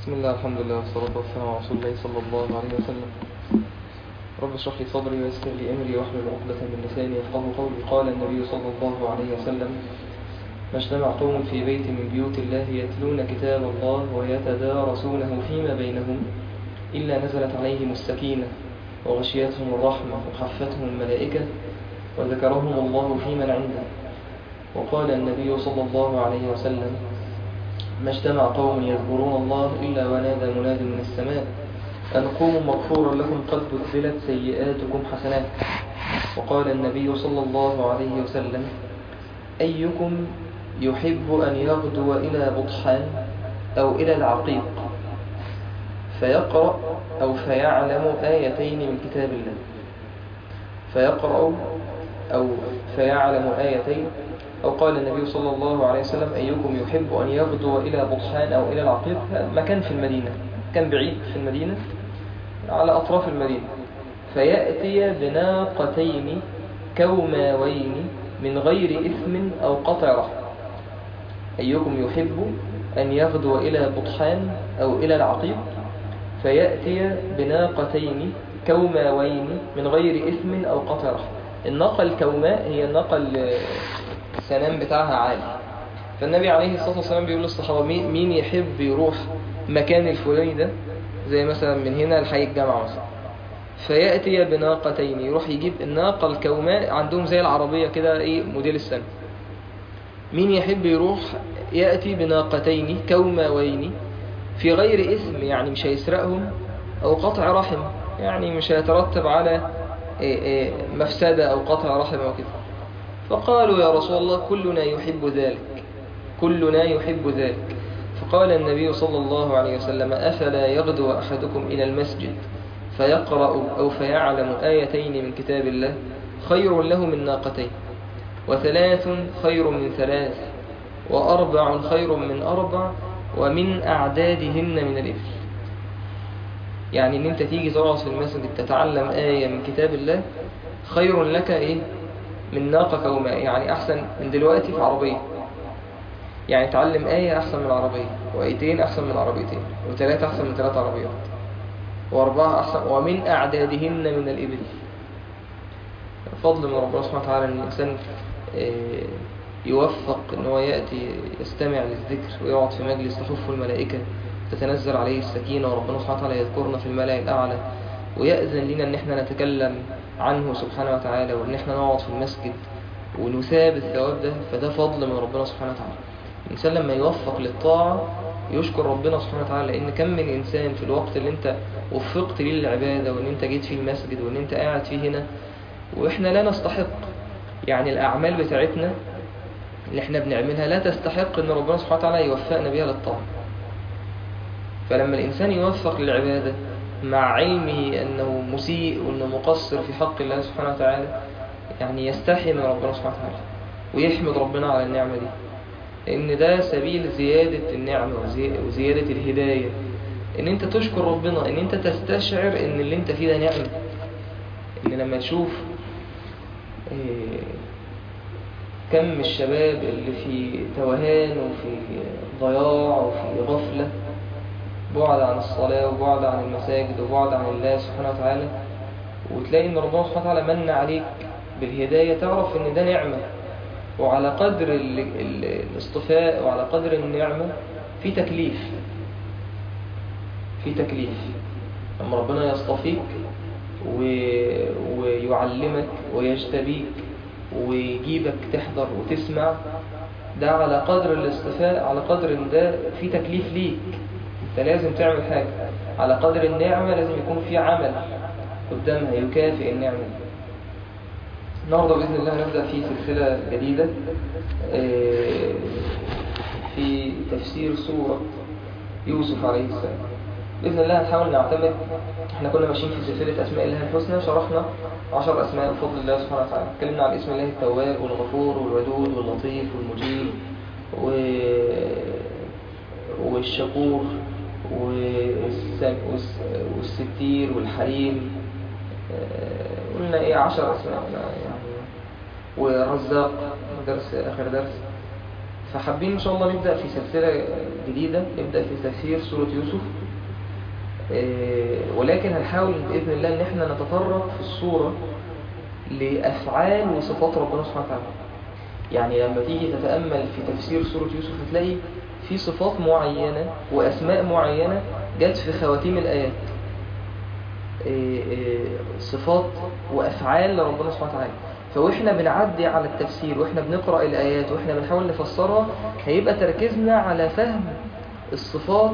بسم الله الحمد لله والصلاة والسلام على رسول الله صلى الله عليه وسلم رب اشرح لي صدري ويسر لي أمري واحلل عقدة من لساني يفقه قولي قال النبي صلى الله عليه وسلم ما اجتمع قوم في بيت من بيوت الله يتلون كتاب الله ويتدارسونه فيما بينهم إلا نزلت عليهم السكينة وغشيتهم الرحمة وحفتهم الملائكة وذكرهم الله في من عنده وقال النبي صلى الله عليه وسلم ما اجتمع قوم يذكرون الله إلا ونادى مناد من السماء أن قوموا مغفورا لكم قد بدلت سيئاتكم حسنات وقال النبي صلى الله عليه وسلم أيكم يحب أن يغدو إلى بطحان أو إلى العقيق فيقرأ أو فيعلم آيتين من كتاب الله فيقرأ أو فيعلم آيتين أو قال النبي صلى الله عليه وسلم أيكم يحب أن يغدو إلى بطحان أو إلى العقيق مكان في المدينة كان بعيد في المدينة على أطراف المدينة فيأتي بناقتين كوماوين من غير إثم أو قطع رحم أيكم يحب أن يغدو إلى بطحان أو إلى العقيق فيأتي بناقتين كوماوين من غير إثم أو قطع رحم الناقة الكوماء هي الناقة السنام بتاعها عالي فالنبي عليه الصلاة والسلام بيقول للصحابة مين مين يحب يروح مكان الفلاني ده زي مثلا من هنا لحي الجامعة مثلا فيأتي بناقتين يروح يجيب الناقة الكوماء عندهم زي العربية كده ايه موديل السنة مين يحب يروح يأتي بناقتين كوماوين في غير اسم يعني مش هيسرقهم أو قطع رحم يعني مش هيترتب على إيه إيه مفسدة أو قطع رحم أو كده فقالوا يا رسول الله كلنا يحب ذلك كلنا يحب ذلك فقال النبي صلى الله عليه وسلم أفلا يغدو أحدكم إلى المسجد فيقرأ أو فيعلم آيتين من كتاب الله خير له من ناقتين وثلاث خير من ثلاث وأربع خير من أربع ومن أعدادهن من الإبل يعني ان انت تيجي تقعد في المسجد تتعلم آية من كتاب الله خير لك ايه من ناقة كوماء يعني أحسن من دلوقتي في عربية يعني تعلم آية أحسن من العربية وآيتين أحسن من عربيتين وثلاثة أحسن من ثلاث عربيات وأربعة أحسن ومن أعدادهن من الإبل فضل من ربنا سبحانه وتعالى أن الإنسان يوفق أن هو يأتي يستمع للذكر ويقعد في مجلس تحف الملائكة تتنزل عليه السكينة وربنا سبحانه وتعالى يذكرنا في الملأ الأعلى ويأذن لنا أن احنا نتكلم عنه سبحانه وتعالى وأن احنا نقعد في المسجد ونثاب الثواب ده فده فضل من ربنا سبحانه وتعالى الإنسان لما يوفق للطاعة يشكر ربنا سبحانه وتعالى لأن كم من إنسان في الوقت اللي انت وفقت ليه للعبادة وأن انت جيت فيه المسجد وأن انت قاعد فيه هنا وإحنا لا نستحق يعني الأعمال بتاعتنا اللي احنا بنعملها لا تستحق أن ربنا سبحانه وتعالى يوفقنا بها للطاعة فلما الإنسان يوفق للعبادة مع علمه أنه مسيء وأنه مقصر في حق الله سبحانه وتعالى يعني يستحي من ربنا سبحانه وتعالى ويحمد ربنا على النعمة دي لأن ده سبيل زيادة النعمة وزيادة الهداية إن أنت تشكر ربنا إن أنت تستشعر إن اللي أنت فيه ده نعمة إن لما تشوف كم الشباب اللي في توهان وفي ضياع وفي غفلة بعد عن الصلاة وبعد عن المساجد وبعد عن الله سبحانه وتعالى وتلاقي ان ربنا سبحانه وتعالى من عليك بالهداية تعرف ان ده نعمة وعلى قدر ال ال الاصطفاء وعلى قدر النعمة في تكليف في تكليف لما ربنا يصطفيك و... ويعلمك ويجتبيك ويجيبك تحضر وتسمع ده على قدر الاصطفاء على قدر ان ده في تكليف ليك انت لازم تعمل حاجة على قدر النعمة لازم يكون في عمل قدامها يكافئ النعمة النهاردة بإذن الله نبدأ في سلسلة جديدة في تفسير سورة يوسف عليه السلام بإذن الله هنحاول نعتمد احنا كنا ماشيين في سلسلة أسماء الله الحسنى شرحنا عشر أسماء بفضل الله سبحانه وتعالى اتكلمنا عن اسم الله التواب والغفور والودود واللطيف والمجيب و... والشكور والستير والحليم قلنا ايه عشر اسماء يعني ورزاق درس اخر درس فحابين إن شاء الله نبدأ في سلسلة جديدة نبدأ في تفسير سورة يوسف آه، ولكن هنحاول بإذن الله إن احنا نتطرق في الصورة لأفعال وصفات ربنا سبحانه وتعالى يعني لما تيجي تتأمل في تفسير سورة يوسف هتلاقي في صفات معينة وأسماء معينة جت في خواتيم الآيات آه، آه، صفات وأفعال لربنا سبحانه وتعالى فوإحنا بنعدي على التفسير وإحنا بنقرأ الآيات وإحنا بنحاول نفسرها هيبقى تركيزنا على فهم الصفات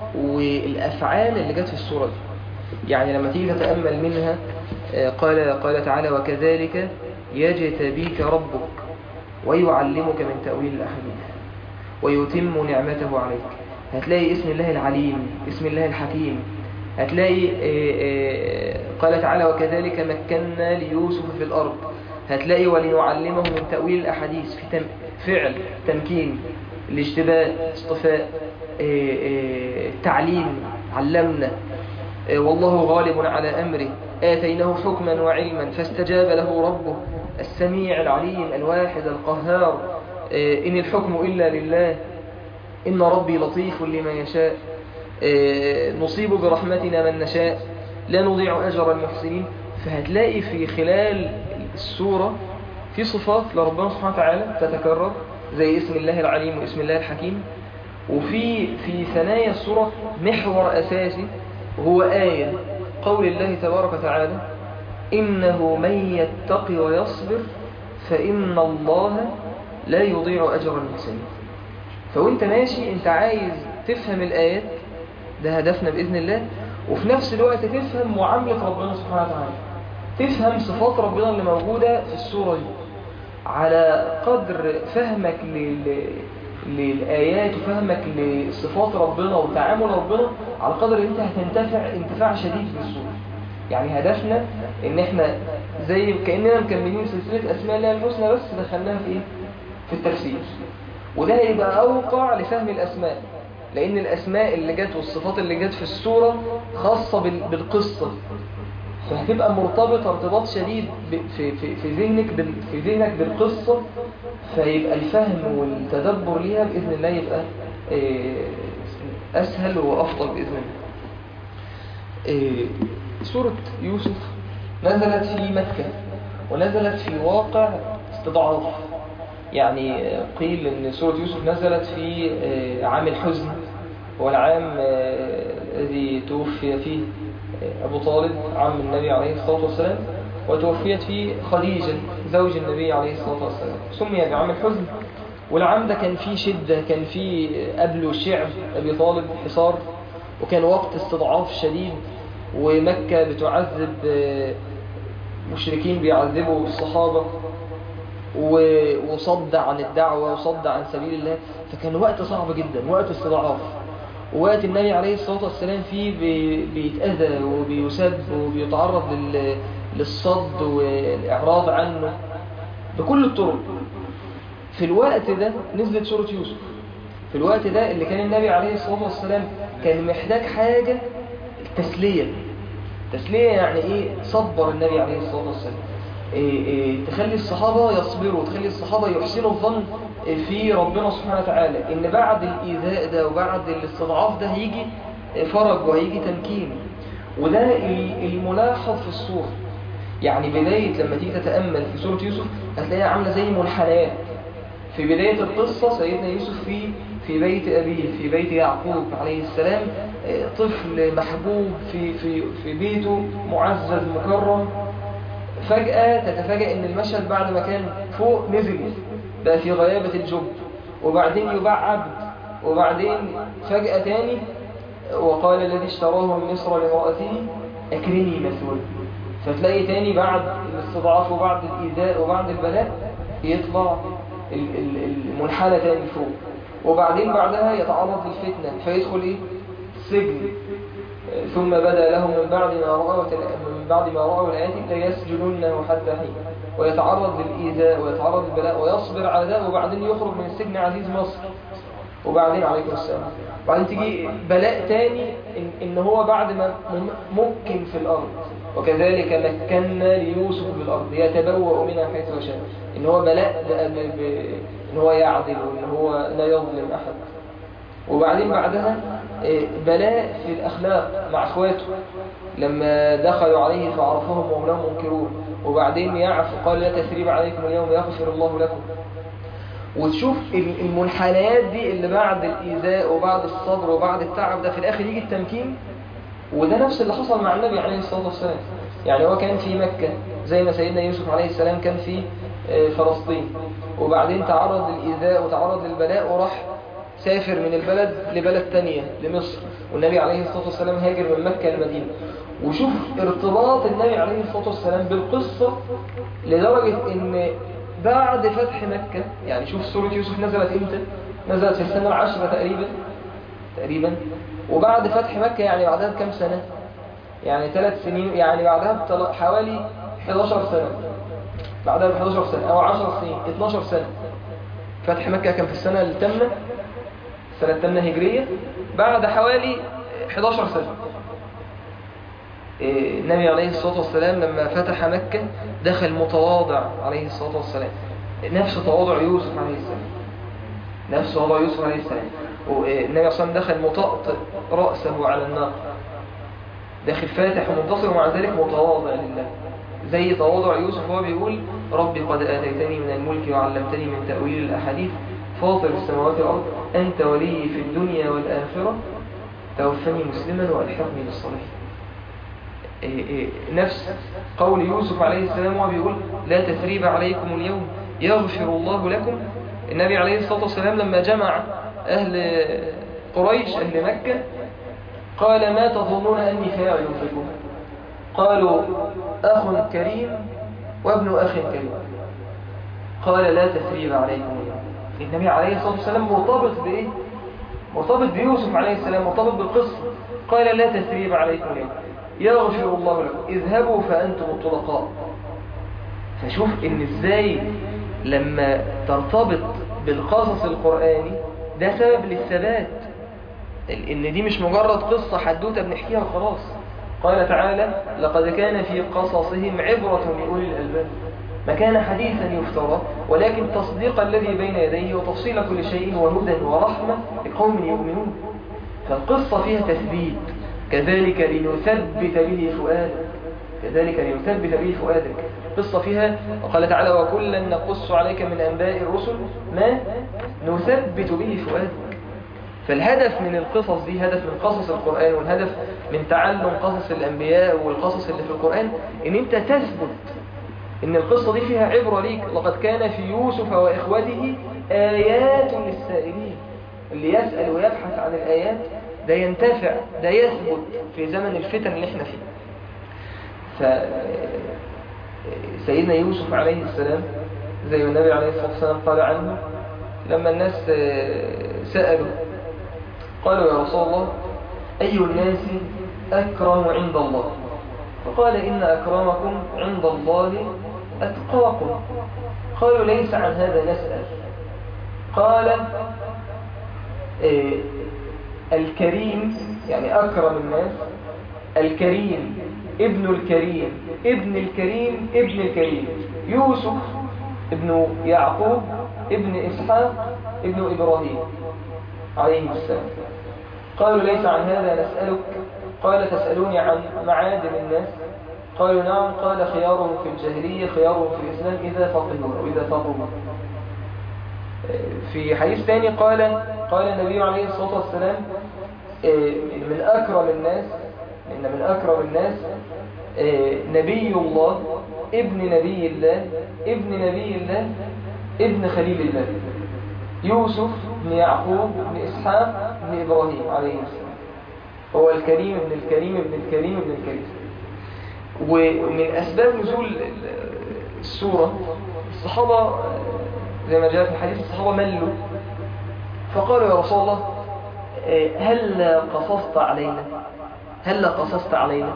والأفعال اللي جت في السورة دي يعني لما تيجي تتأمل منها آه، قال قال تعالى وكذلك يجتبيك ربك ويعلمك من تأويل الأحاديث ويتم نعمته عليك هتلاقي اسم الله العليم اسم الله الحكيم هتلاقي آه، آه، قال تعالى وكذلك مكنا ليوسف في الأرض هتلاقي ولنعلمه من تأويل الأحاديث في تم فعل تمكين الاجتباء اصطفاء آه، آه، تعليم علمنا آه، والله غالب على أمره آتيناه حكما وعلما فاستجاب له ربه السميع العليم الواحد القهار آه، إن الحكم إلا لله إن ربي لطيف لما يشاء آه، نصيب برحمتنا من نشاء لا نضيع أجر المحسنين فهتلاقي في خلال السورة في صفات لربنا سبحانه وتعالى تتكرر زي اسم الله العليم واسم الله الحكيم وفي في ثنايا السورة محور أساسي هو آية قول الله تبارك وتعالى إنه من يتقي ويصبر فإن الله لا يضيع أجر المحسنين فوانت ماشي انت عايز تفهم الآيات ده هدفنا بإذن الله وفي نفس الوقت تفهم معاملة ربنا سبحانه وتعالى تفهم صفات ربنا اللي موجودة في السورة دي على قدر فهمك لل... للآيات وفهمك لصفات ربنا وتعامل ربنا على قدر انت هتنتفع انتفاع شديد في السورة يعني هدفنا ان احنا زي كأننا مكملين سلسلة اسماء الله الحسنى بس دخلناها في ايه في التفسير وده هيبقى اوقع لفهم الاسماء لان الاسماء اللي جت والصفات اللي جت في السورة خاصة بال- بالقصة فهتبقى مرتبطة ارتباط شديد ب- في في في ذهنك بال- في ذهنك بالقصة فيبقى الفهم والتدبر ليها بإذن الله يبقى آه، أسهل وأفضل بإذن الله آه، سورة يوسف نزلت في مكة ونزلت في واقع استضعاف يعني آه، قيل أن سورة يوسف نزلت في آه، عام الحزن هو العام آه، الذي توفي فيه آه، أبو طالب عم النبي عليه الصلاة والسلام وتوفيت فيه خديجة زوج النبي عليه الصلاة والسلام سمي بعام الحزن والعام ده كان فيه شدة كان فيه قبله شعب أبي طالب حصار وكان وقت استضعاف شديد ومكة بتعذب آه، مشركين بيعذبوا الصحابة و- وصد عن الدعوة وصد عن سبيل الله فكان وقت صعب جدا وقت استضعاف ووقت النبي عليه الصلاة والسلام فيه بي- بيتأذى وبيسب وبيتعرض لل- للصد والإعراض عنه بكل الطرق في الوقت ده نزلت سورة يوسف في الوقت ده اللي كان النبي عليه الصلاة والسلام كان محتاج حاجة تسلية تسلية يعني ايه صبر النبي عليه الصلاة والسلام إيه إيه تخلي الصحابة يصبروا تخلي الصحابة يحسنوا الظن في ربنا سبحانه وتعالى ان بعد الإيذاء ده وبعد الاستضعاف ده هيجي فرج وهيجي تمكين وده ال- الملاحظ في الصورة يعني بداية لما تيجي تتأمل في سورة يوسف هتلاقيها عاملة زي منحنيات في بداية القصة سيدنا يوسف في في بيت أبيه في بيت يعقوب عليه السلام آه، طفل محبوب في في في بيته معزز مكرم فجأة تتفاجأ إن المشهد بعد ما كان فوق نزل بقى في غيابة الجب وبعدين يباع عبد وبعدين فجأة تاني وقال الذي اشتراه من مصر لامرأته أكرمي مثواه فتلاقي تاني بعد الاستضعاف وبعد الإيذاء وبعد البلاء يطلع ال- ال- المنحنى تاني فوق وبعدين بعدها يتعرض للفتنة فيدخل ايه سجن ثم بدا لهم من بعد ما رأوا من بعد ما رأوا الآيات ليسجننه حتى حين ويتعرض للإيذاء ويتعرض للبلاء ويصبر على ذلك وبعدين يخرج من السجن عزيز مصر وبعدين عليكم السلام وبعدين تيجي بلاء تاني إن, إن هو بعد ما مم- ممكن في الأرض وكذلك مكنا ليوسف في الأرض يتبوأ منها حيث يشاء إن هو بلاء بقى ب... ب... إن هو يعدل وإن هو لا يظلم أحد وبعدين بعدها إيه، بلاء في الأخلاق مع أخواته لما دخلوا عليه فعرفهم وهم لهم منكرون وبعدين يعفو قال لا تثريب عليكم اليوم يغفر الله لكم وتشوف ال- المنحنيات دي اللي بعد الإيذاء وبعد الصبر وبعد التعب ده في الآخر يجي التمكين وده نفس اللي حصل مع النبي عليه الصلاة والسلام يعني هو كان في مكة زي ما سيدنا يوسف عليه السلام كان في آه، فلسطين وبعدين تعرض للإيذاء وتعرض للبلاء وراح سافر من البلد لبلد تانية لمصر والنبي عليه الصلاة والسلام هاجر من مكة للمدينة وشوف ارتباط النبي عليه الصلاة والسلام بالقصة لدرجة ان بعد فتح مكة يعني شوف سورة يوسف نزلت امتى نزلت في السنة العشرة تقريبا تقريبا وبعد فتح مكة يعني بعدها بكم سنة يعني ثلاث سنين يعني بعدها بتل- حوالي 11 سنة بعدها ب 11 سنة أو 10 سنين 12 سنة فتح مكة كان في السنة الثامنة السنة الثامنة هجرية بعد حوالي 11 سنة إيه، النبي عليه الصلاة والسلام لما فتح مكة دخل متواضع عليه الصلاة والسلام نفس تواضع يوسف عليه السلام نفس تواضع يوسف عليه السلام والنبي عليه الصلاة والسلام دخل مطأطئ رأسه على الناقة داخل فاتح ومنتصر ومع ذلك متواضع لله زي تواضع يوسف هو بيقول ربي قد آتيتني من الملك وعلمتني من تأويل الأحاديث فاطر السماوات والأرض أنت ولي في الدنيا والآخرة توفني مسلما وألحقني بالصالحين إيه إيه نفس قول يوسف عليه السلام وهو بيقول لا تثريب عليكم اليوم يغفر الله لكم النبي عليه الصلاة والسلام لما جمع أهل قريش أهل مكة قال ما تظنون أني فاعل بكم قالوا أخ كريم وابن أخ كريم قال لا تثريب عليكم اليوم النبي عليه الصلاة والسلام مرتبط بإيه؟ مرتبط بيوسف عليه السلام مرتبط بالقصة قال لا تثريب عليكم اليوم يغفر الله لكم اذهبوا فأنتم الطلقاء فشوف ان ازاي لما ترتبط بالقصص القرآني ده سبب للثبات ان دي مش مجرد قصة حدوتة بنحكيها خلاص قال تعالى لقد كان في قصصهم عبرة لأولي الألباب ما كان حديثا يفترى ولكن تصديق الذي بين يديه وتفصيل كل شيء وهدى ورحمة لقوم يؤمنون فالقصة فيها تثبيت كذلك لنثبت به فؤادك كذلك لنثبت به فؤادك قصة فيها وقال تعالى وكلا نقص عليك من أنباء الرسل ما نثبت به فؤادك فالهدف من القصص دي هدف من قصص القرآن والهدف من تعلم قصص الأنبياء والقصص اللي في القرآن إن أنت تثبت إن القصة دي فيها عبرة ليك لقد كان في يوسف وإخوته آيات للسائلين اللي يسأل ويبحث عن الآيات ده ينتفع ده يثبت في زمن الفتن اللي احنا فيه ف سيدنا يوسف عليه السلام زي ما النبي عليه الصلاة والسلام قال عنه لما الناس سألوا قالوا يا رسول الله أي الناس أكرم عند الله فقال إن أكرمكم عند الله أتقاكم قالوا ليس عن هذا نسأل قال إيه الكريم يعني أكرم الناس الكريم ابن الكريم ابن الكريم ابن الكريم يوسف ابن يعقوب ابن إسحاق ابن إبراهيم عليه السلام قالوا ليس عن هذا نسألك قال تسألوني عن معادن الناس قالوا نعم قال خيارهم في الجاهلية خيارهم في الإسلام إذا فقهوا أو إذا فقهوا في حديث ثاني قال قال النبي عليه الصلاة والسلام من أكرم الناس إن من أكرم الناس نبي الله ابن نبي الله ابن نبي الله ابن خليل الله يوسف بن يعقوب بن إسحاق بن إبراهيم عليه السلام هو الكريم ابن الكريم ابن الكريم ابن الكريم ومن أسباب نزول السورة الصحابة زي ما جاء في الحديث الصحابة ملوا فقالوا يا رسول الله هل قصصت علينا هل قصصت علينا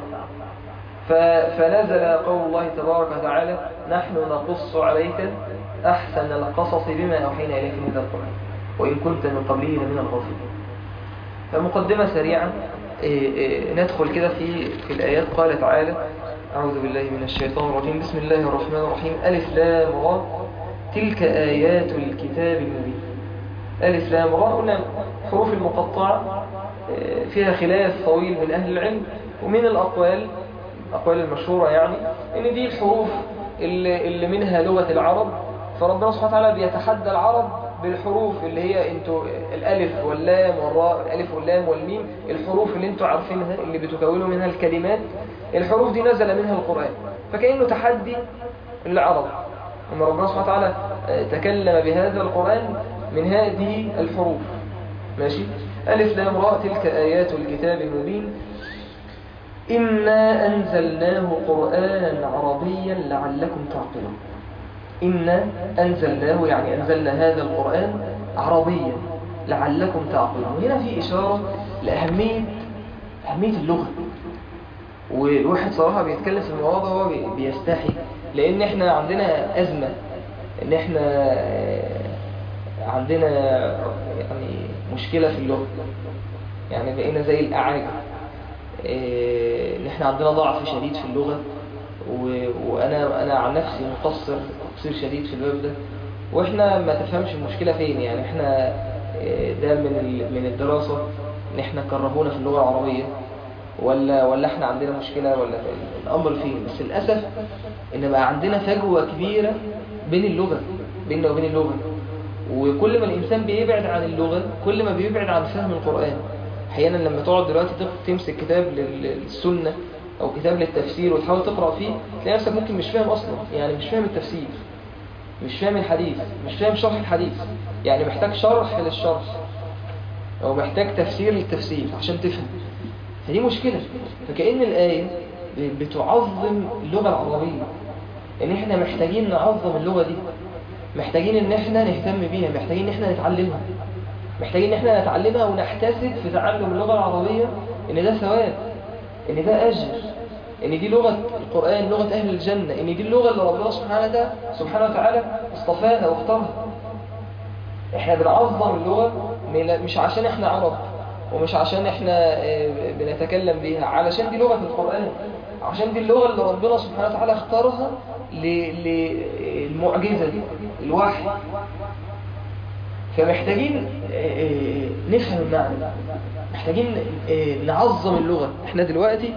فنزل قول الله تبارك وتعالى نحن نقص عليك أحسن القصص بما أوحينا إليك من ذا القرآن وإن كنت من قبله لمن الغافلين فمقدمة سريعة إيه، إيه، ندخل كده في في الآيات قال تعالى أعوذ بالله من الشيطان الرجيم بسم الله الرحمن الرحيم ألف لام را تلك آيات الكتاب المبين ألف لام را قلنا حروف المقطعة إيه، فيها خلاف طويل من أهل العلم ومن الأقوال الأقوال المشهورة يعني إن دي الحروف اللي, اللي منها لغة العرب فربنا سبحانه وتعالى بيتحدى العرب بالحروف اللي هي انتوا الالف واللام والراء الالف واللام والميم الحروف اللي انتوا عارفينها اللي بتكونوا منها الكلمات الحروف دي نزل منها القرآن فكأنه تحدي للعرب ان ربنا سبحانه وتعالى تكلم بهذا القرآن من هذه الحروف ماشي ألف لام راء تلك آيات الكتاب المبين إنا أنزلناه قرآنا عربيا لعلكم تعقلون إنا أنزلناه يعني أنزلنا هذا القرآن عربيا لعلكم تعقلون هنا في إشارة لأهمية أهمية اللغة والواحد صراحة بيتكلم في الموضوع ده هو بيستحي لأن احنا عندنا أزمة إن احنا عندنا يعني مشكلة في اللغة يعني بقينا زي الأعاجم إن احنا عندنا ضعف شديد في اللغة وأنا أنا عن نفسي مقصر تقصير شديد في الباب ده واحنا ما تفهمش المشكلة فين يعني احنا ده من من الدراسة ان احنا كرهونا في اللغة العربية ولا ولا احنا عندنا مشكلة ولا الامر فين بس للاسف ان بقى عندنا فجوة كبيرة بين اللغة بيننا وبين اللغة وكل ما الانسان بيبعد عن اللغة كل ما بيبعد عن فهم القرآن احيانا لما تقعد دلوقتي تمسك كتاب للسنة او كتاب للتفسير وتحاول تقرأ فيه تلاقي نفسك ممكن مش فاهم اصلا يعني مش فاهم التفسير مش فاهم الحديث مش فاهم شرح الحديث يعني محتاج شرح للشرح او محتاج تفسير للتفسير عشان تفهم فدي مشكلة فكأن الآية بتعظم اللغة العربية ان احنا محتاجين نعظم اللغة دي محتاجين ان احنا نهتم بيها محتاجين ان احنا نتعلمها محتاجين ان احنا نتعلمها ونحتسب في تعلم اللغة العربية ان ده ثواب ان ده اجر ان دي لغة القرآن لغة اهل الجنة ان دي اللغة اللي ربنا سبحانه سبحانه وتعالى اصطفاها واختارها احنا بنعظم اللغة مش عشان احنا عرب ومش عشان احنا بنتكلم بيها علشان دي لغة القرآن عشان دي اللغة اللي ربنا سبحانه وتعالى اختارها للمعجزة دي الوحي فمحتاجين نفهم المعنى محتاجين نعظم اللغة احنا دلوقتي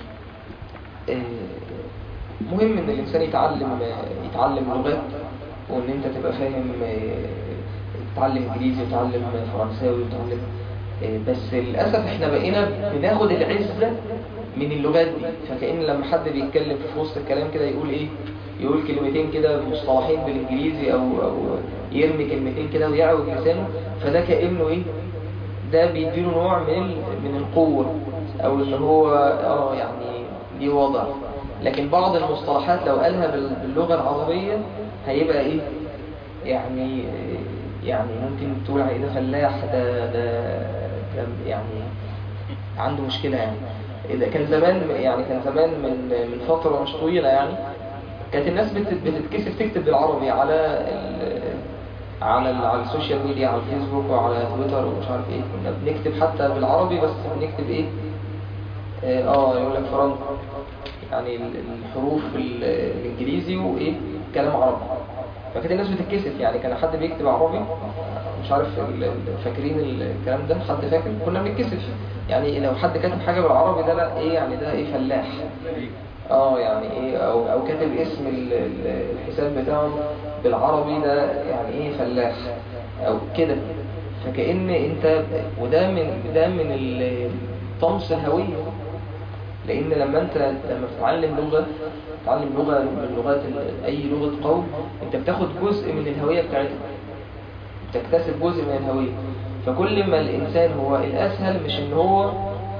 مهم ان الانسان يتعلم يتعلم لغات وان انت تبقى فاهم تتعلم انجليزي وتتعلم فرنساوي وتتعلم بس للاسف احنا بقينا بناخد العزة من اللغات دي فكأن لما حد بيتكلم في وسط الكلام كده يقول ايه يقول كلمتين كده مصطلحين بالانجليزي او او يرمي كلمتين كده ويعوج لسانه فده كأنه ايه ده بيديله نوع من من القوة او ان هو اه يعني دي وضع لكن بعض المصطلحات لو قالها باللغة العربية هيبقى ايه يعني يعني ممكن تقول عليه ده فلاح ده ده يعني عنده مشكلة يعني إذا كان زمان يعني كان زمان من من فترة مش طويلة يعني كانت الناس بتتكسف تكتب بالعربي على ال على ال على السوشيال ميديا على الفيسبوك وعلى تويتر ومش عارف ايه كنا بنكتب حتى بالعربي بس بنكتب ايه اه يقول لك فرنك يعني الحروف الانجليزي وايه كلام عربي فكانت الناس بتتكسف يعني كان حد بيكتب عربي مش عارف فاكرين الكلام ده حد فاكر كنا بنتكسف يعني لو حد كاتب حاجة بالعربي ده لا ايه يعني ده ايه فلاح اه يعني ايه او, أو كاتب اسم الحساب بتاعه بالعربي ده يعني ايه فلاح او كده فكأن انت وده من ده من طمس الهوية لان لما انت لما تتعلم لغة تتعلم لغة من لغات اي لغة قوم انت بتاخد جزء من الهوية بتاعتها بتكتسب جزء من الهوية فكل ما الانسان هو الاسهل مش ان هو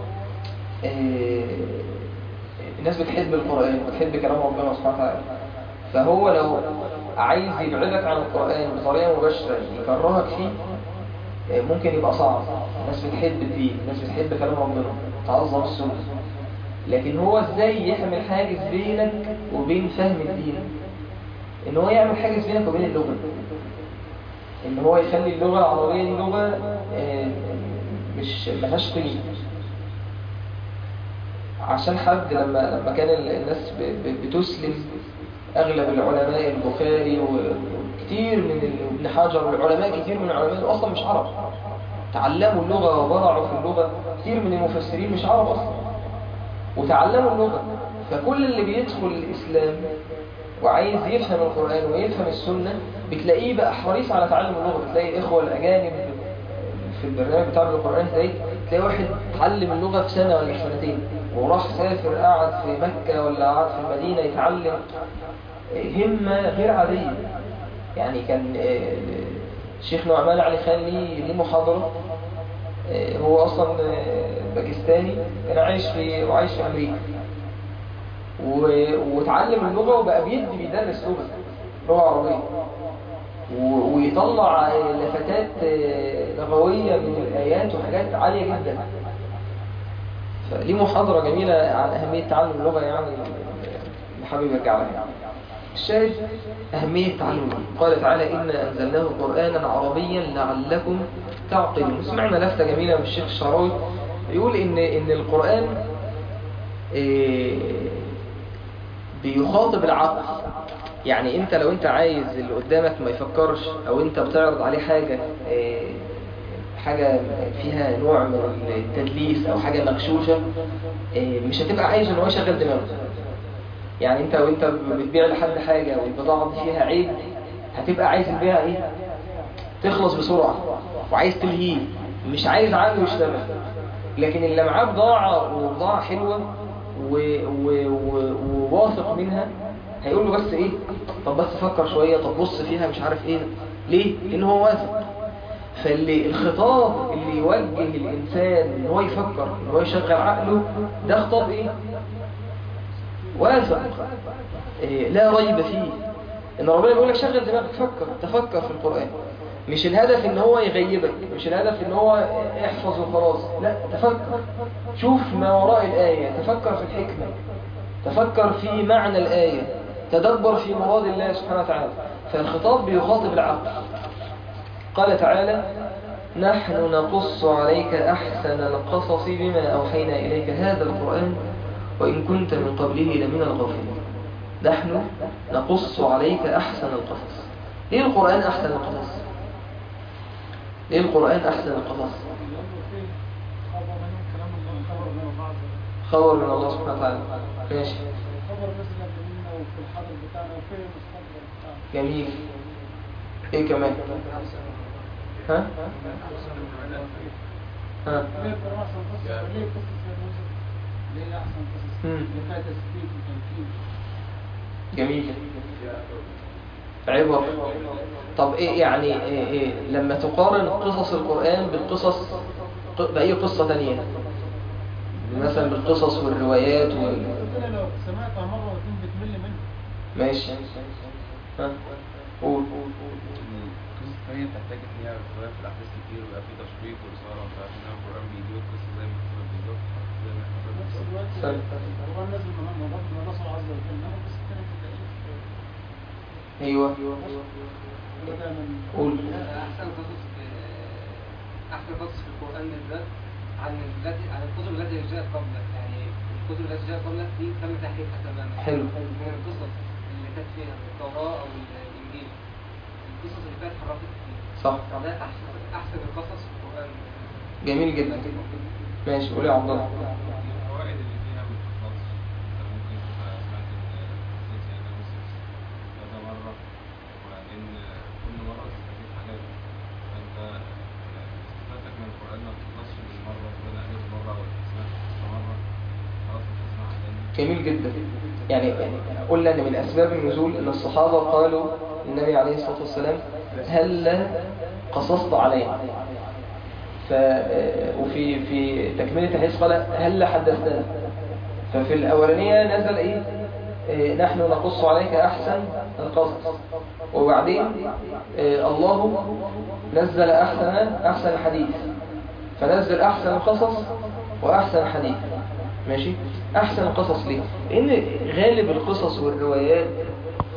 اه الناس بتحب القرآن بتحب كلام ربنا سبحانه وتعالى فهو لو عايز يبعدك عن القرآن بطريقة مباشرة يكرهك فيه ممكن يبقى صعب الناس بتحب الدين الناس بتحب كلام ربنا تعظم السنة لكن هو ازاي يعمل حاجز بينك وبين فهم الدين ان هو يعمل حاجز بينك وبين اللغة ان هو يخلي اللغة العربية دي لغة آه، مش ملهاش قيمة عشان حد لما لما كان ال- الناس ب- ب- بتسلم اغلب العلماء البخاري وكتير من ال- ابن حجر والعلماء كتير من العلماء اصلا مش عرب تعلموا اللغة وبرعوا في اللغة كتير من المفسرين مش عرب اصلا وتعلموا اللغة فكل اللي بيدخل الاسلام وعايز يفهم القرآن ويفهم السنة بتلاقيه بقى حريص على تعلم اللغة بتلاقي الإخوة الأجانب في البرنامج بتاع القرآن تلاقي تلاقي واحد اتعلم اللغة في سنة ولا في سنتين وراح سافر قعد في مكة ولا قعد في المدينة يتعلم همة غير عادية يعني كان آه، الشيخ نعمان علي خان ليه ليه محاضرة آه، هو أصلا آه، باكستاني كان عايش في وعايش في أمريكا و- وتعلم اللغة وبقى بيدي بيدرس لغة لغة عربية و- ويطلع لفتات آه، لغوية من الآيات وحاجات عالية جدا فليه محاضرة جميلة عن أهمية تعلم اللغة يعني اللي حابب يرجع لها الشاهد أهمية تعلم اللغة قال تعالى إنا أنزلناه قرآنا عربيا لعلكم تعقلون سمعنا لفتة جميلة من الشيخ الشراوي يقول إن إن القرآن إيه، بيخاطب العقل يعني انت لو انت عايز اللي قدامك ما يفكرش او انت بتعرض عليه حاجة إيه، حاجة فيها نوع من التدليس او حاجة مغشوشة إيه، مش هتبقى عايز ان هو يشغل دماغه يعني انت وانت بتبيع لحد حاجة والبضاعة دي فيها عيب هتبقى عايز البيع ايه تخلص بسرعة وعايز تلهيه مش عايز عقله يشتغل لكن اللي معاه بضاعة وبضاعة حلوة و- و- و- وواثق منها هيقول له بس ايه طب بس فكر شوية طب بص فيها مش عارف ايه ليه؟ لان هو واثق فاللي الخطاب اللي يوجه الانسان ان هو يفكر ان هو يشغل عقله ده خطاب ايه؟ واثق إيه لا ريب فيه ان ربنا بيقول لك شغل دماغك فكر تفكر في القرآن مش الهدف ان هو يغيبك مش الهدف ان هو احفظ وخلاص لا تفكر شوف ما وراء الآية تفكر في الحكمة تفكر في معنى الآية تدبر في مراد الله سبحانه وتعالى فالخطاب بيخاطب العقل قال تعالى نحن نقص عليك أحسن القصص بما أوحينا إليك هذا القرآن وإن كنت من قبله لمن الغافلين نحن نقص عليك أحسن القصص ليه القرآن أحسن القصص؟ ليه القرآن أحسن القصص؟ خبر من الله سبحانه وتعالى ماشي جميل ايه كمان ها ها مم. جميل عبر طب ايه يعني إيه إيه لما تقارن قصص القرآن بالقصص ق- بأي قصة تانية مثلا بالقصص والروايات وال... لو سمعتها مرة واتنين بتمل منها ماشي ها قول القصص الثانية بتحتاج إن هي شوية في الأحداث كتير ويبقى في تشويق وإثارة ومش عارف إنما القرآن بيجيب القصة زي ما حصلت بالظبط زي ما حصلت في نفس بالظبط الوقت سلام. القرآن نازل من من رب من الله عز وجل انما القصة الثانية بتبقى ايه ايوه وده من قول أحسن قصص أحسن قصص في القرآن بالذات عن التي عن الكتب التي جاءت قبلك يعني الكتب التي جاءت قبلك دي تم تحريفها تماما حلو. من القصص اللي كانت فيها التوراة أو الإنجيل القصص اللي كانت اتحرفت فيها صح فده أحسن أحسن القصص في القرآن جميل جدا ماشي قول يا عبد الله الفوائد اللي فيها ما بتخلصش أنت ممكن تبقى سمعت القصة سيدنا يوسف كذا مرة وبعدين كل مرة تستفيد حاجات فأنت استفادتك من القرآن ما بتخلصش من مرة ربنا قالت مرة ولا سمعت قصة مرة خلاص مش هتسمعها تاني جميل جدا يعني قلنا ان من اسباب النزول ان الصحابة قالوا النبي عليه الصلاة والسلام هل قصصت علينا ف وفي في تكملة الحديث قال هل حدثتنا ففي الأولانية نزل إيه إيه، نحن نقص عليك أحسن القصص وبعدين إيه، الله نزل أحسن أحسن الحديث فنزل أحسن القصص وأحسن الحديث ماشي أحسن القصص ليه؟ لأن غالب القصص والروايات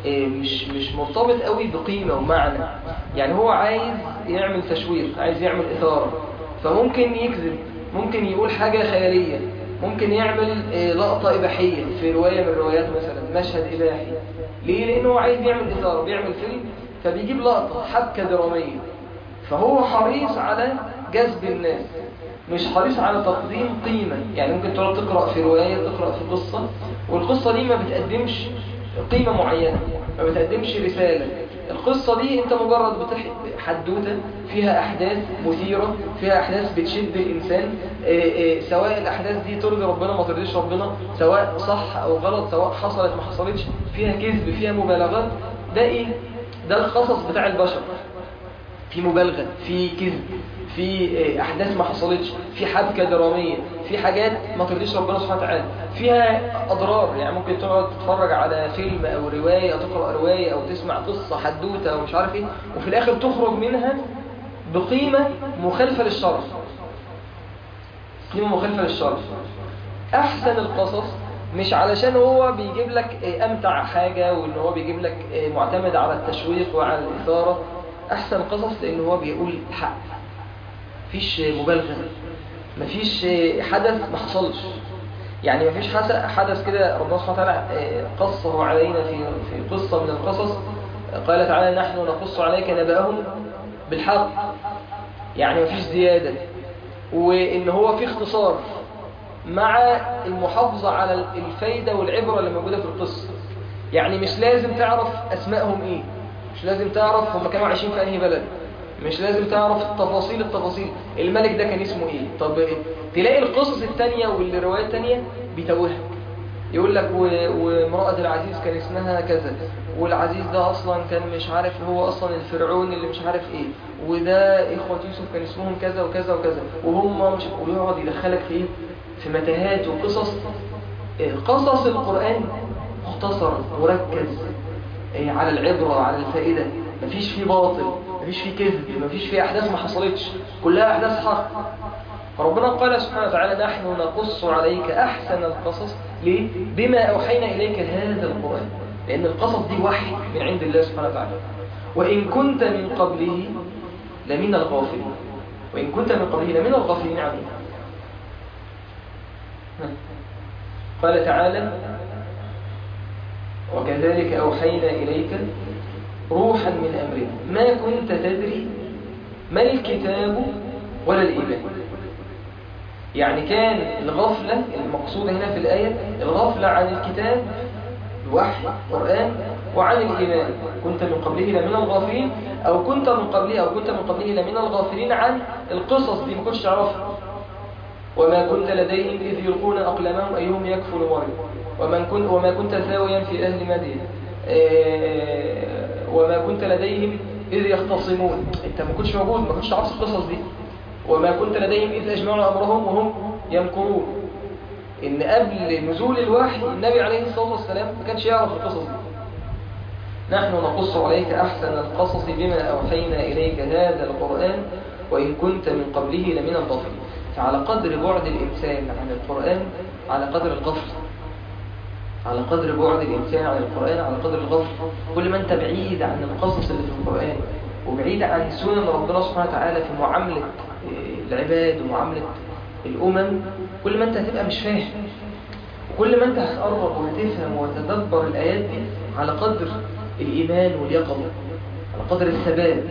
آه، مش مش مرتبط قوي بقيمة ومعنى يعني هو عايز يعمل تشويق عايز يعمل إثارة فممكن يكذب ممكن يقول حاجة خيالية ممكن يعمل آه، لقطة إباحية في رواية من الروايات مثلا مشهد إباحي ليه؟ لأنه هو عايز يعمل إثارة بيعمل فيلم فبيجيب لقطة حبكة درامية فهو حريص على جذب الناس مش حريص على تقديم قيمة يعني ممكن تقعد تقرأ في رواية تقرأ في قصة والقصة دي ما بتقدمش قيمة معينة ما بتقدمش رسالة القصة دي انت مجرد بتحكي حدوتة فيها أحداث مثيرة فيها أحداث بتشد الإنسان إيه إيه سواء الأحداث دي ترضي ربنا ما ترضيش ربنا سواء صح أو غلط سواء حصلت ما حصلتش فيها كذب فيها مبالغات ده إيه؟ ده القصص بتاع البشر في مبالغة في كذب في آه، أحداث ما حصلتش في حبكة درامية في حاجات ما ترضيش ربنا سبحانه وتعالى فيها أضرار يعني ممكن تقعد تتفرج على فيلم أو رواية أو تقرأ رواية أو تسمع قصة حدوتة أو مش عارف إيه وفي الآخر تخرج منها بقيمة مخالفة للشرع قيمة مخالفة للشرع أحسن القصص مش علشان هو بيجيب لك آه، أمتع حاجة وإن هو بيجيب لك آه، معتمد على التشويق وعلى الإثارة أحسن قصص لأن هو بيقول الحق مفيش مبالغة مفيش حدث ما حصلش يعني مفيش حس- حدث كده ربنا سبحانه وتعالى آه، قصه علينا في في قصة من القصص قال تعالى نحن نقص عليك نبأهم بالحق يعني مفيش زيادة وإن هو في اختصار مع المحافظة على الفايدة والعبرة اللي موجودة في القصة يعني مش لازم تعرف أسمائهم إيه مش لازم تعرف هم كانوا عايشين في أنهي بلد مش لازم تعرف تفاصيل التفاصيل الملك ده كان اسمه ايه طب تلاقي القصص التانية والروايات التانية بيتوهك يقول لك و- وامرأة العزيز كان اسمها كذا والعزيز ده اصلا كان مش عارف هو اصلا الفرعون اللي مش عارف ايه وده اخوة يوسف كان اسمهم كذا وكذا وكذا وهم مش ويقعد يدخلك في ايه في متاهات وقصص إيه، قصص القرآن مختصر مركز إيه، على العبرة على الفائدة مفيش فيه باطل مفيش فيه كذب مفيش فيه أحداث ما حصلتش كلها أحداث حق فربنا قال سبحانه وتعالى نحن نقص عليك أحسن القصص ليه؟ بما أوحينا إليك هذا القرآن لأن القصص دي وحي من عند الله سبحانه وتعالى وإن كنت من قبله لمن الغافلين وإن كنت من قبله لمن الغافلين عنه قال تعالى وكذلك أوحينا إليك روحا من أمرنا ما كنت تدري ما الكتاب ولا الإيمان يعني كان الغفلة المقصودة هنا في الآية الغفلة عن الكتاب الوحي القرآن وعن الإيمان كنت من قبله لمن الغافلين أو كنت من قبله أو كنت من قبله لمن الغافلين عن القصص دي ما كنتش تعرفها وما كنت لديهم إذ يلقون أقلامهم أيهم يكفل مريم ومن كنت وما كنت ثاويا في أهل مدين آه، وما كنت لديهم إذ يختصمون أنت ما كنتش موجود ما كنتش تعرف القصص دي وما كنت لديهم إذ أجمعوا أمرهم وهم يمكرون إن قبل نزول الوحي النبي عليه الصلاة والسلام ما كانش يعرف القصص دي نحن نقص عليك أحسن القصص بما أوحينا إليك هذا القرآن وإن كنت من قبله لمن الغافلين فعلى قدر بعد الإنسان عن القرآن على قدر الغفل على قدر بعد الإنسان عن القرآن على قدر الغفل كل ما أنت بعيد عن القصص اللي في القرآن وبعيد عن سنن ربنا سبحانه وتعالى في معاملة آه، العباد ومعاملة الأمم كل ما أنت هتبقى مش فاهم وكل ما أنت هتقرب وهتفهم وتدبر الآيات دي على قدر الإيمان واليقظة على قدر الثبات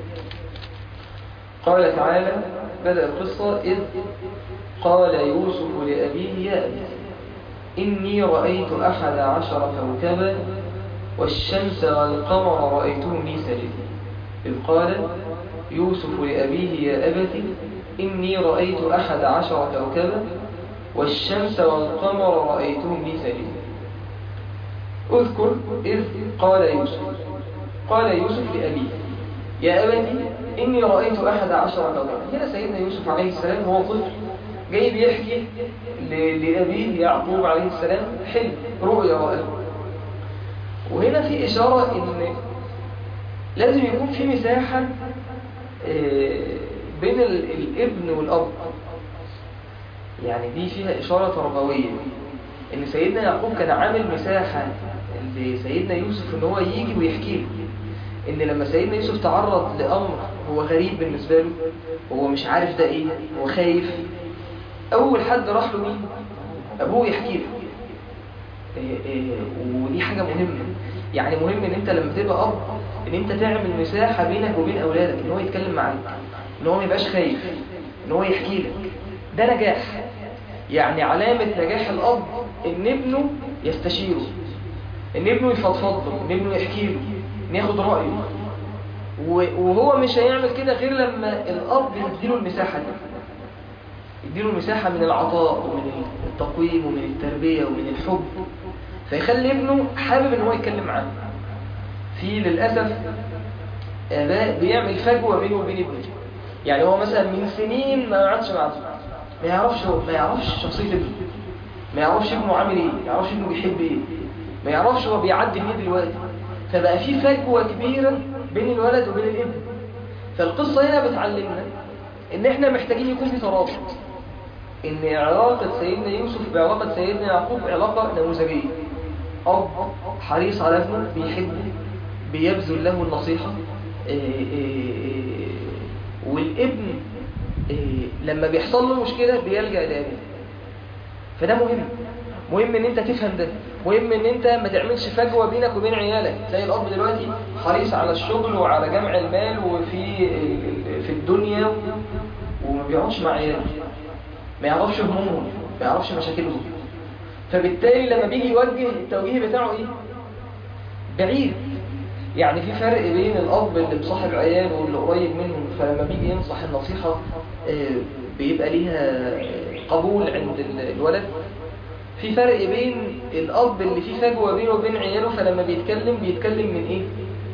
قال تعالى بدأ القصة إذ قال يوسف لأبيه يا أبي إني رأيت أحد عشر كوكبا والشمس والقمر رأيتهم لي ساجدين إذ قال يوسف لأبيه يا أبت إني رأيت أحد عشر كوكبا والشمس والقمر رأيتهم لي ساجدين اذكر إذ قال يوسف قال يوسف لأبيه يا أبتي إني رأيت أحد عشر كوكبا هنا سيدنا يوسف عليه السلام هو طفل جاي بيحكي ل- لأبيه يعقوب عليه السلام حلم رؤيا رأى وهنا في إشارة إن لازم يكون في مساحة آه، بين ال- الابن والأب يعني دي فيها إشارة تربوية إن سيدنا يعقوب كان عامل مساحة لسيدنا يوسف ان هو يجي ويحكي له ان لما سيدنا يوسف تعرض لامر هو غريب بالنسبه له هو مش عارف ده ايه هو خايف اول حد راح له مين ابوه يحكي له إيه إيه ودي حاجه مهمه يعني مهم ان انت لما تبقى اب ان انت تعمل مساحه بينك وبين اولادك ان هو يتكلم معاك ان هو ما يبقاش خايف ان هو يحكي لك ده نجاح يعني علامه نجاح الاب ان ابنه يستشيره ان ابنه يفضفض له ان ابنه يحكي له ان ياخد رايه و- وهو مش هيعمل كده غير لما الاب يديله المساحه دي يديله المساحه من العطاء ومن التقويم ومن التربيه ومن الحب فيخلي ابنه حابب ان هو يتكلم معاه في للاسف اباء بيعمل فجوه بينه وبين ابنه يعني هو مثلا من سنين ما قعدش مع ابنه ما يعرفش هو ما يعرفش شخصيه ابنه ما يعرفش ابنه عامل ايه ما يعرفش ابنه بيحب ايه ما يعرفش هو بيعدي بايه دلوقتي فبقى في فجوه كبيره بين الولد وبين الابن فالقصه هنا بتعلمنا ان احنا محتاجين يكون في ترابط ان علاقه سيدنا يوسف بعلاقه سيدنا يعقوب علاقه نموذجيه اب حريص على ابنه بيحبه بيبذل له النصيحه إيه إيه إيه والابن إيه لما بيحصل له مشكله بيلجا لابنه فده مهم مهم ان انت تفهم ده مهم ان انت ما تعملش فجوه بينك وبين عيالك تلاقي الاب دلوقتي حريص على الشغل وعلى جمع المال وفي ال- في الدنيا وما بيقعدش مع عياله ما يعرفش همومهم ما يعرفش مشاكلهم فبالتالي لما بيجي يوجه التوجيه بتاعه ايه بعيد يعني في فرق بين الاب اللي مصاحب عياله واللي قريب منهم فلما بيجي ينصح النصيحه آه، بيبقى ليها قبول عند ال- الولد في فرق بين الاب اللي فيه فجوه بينه وبين عياله فلما بيتكلم بيتكلم من ايه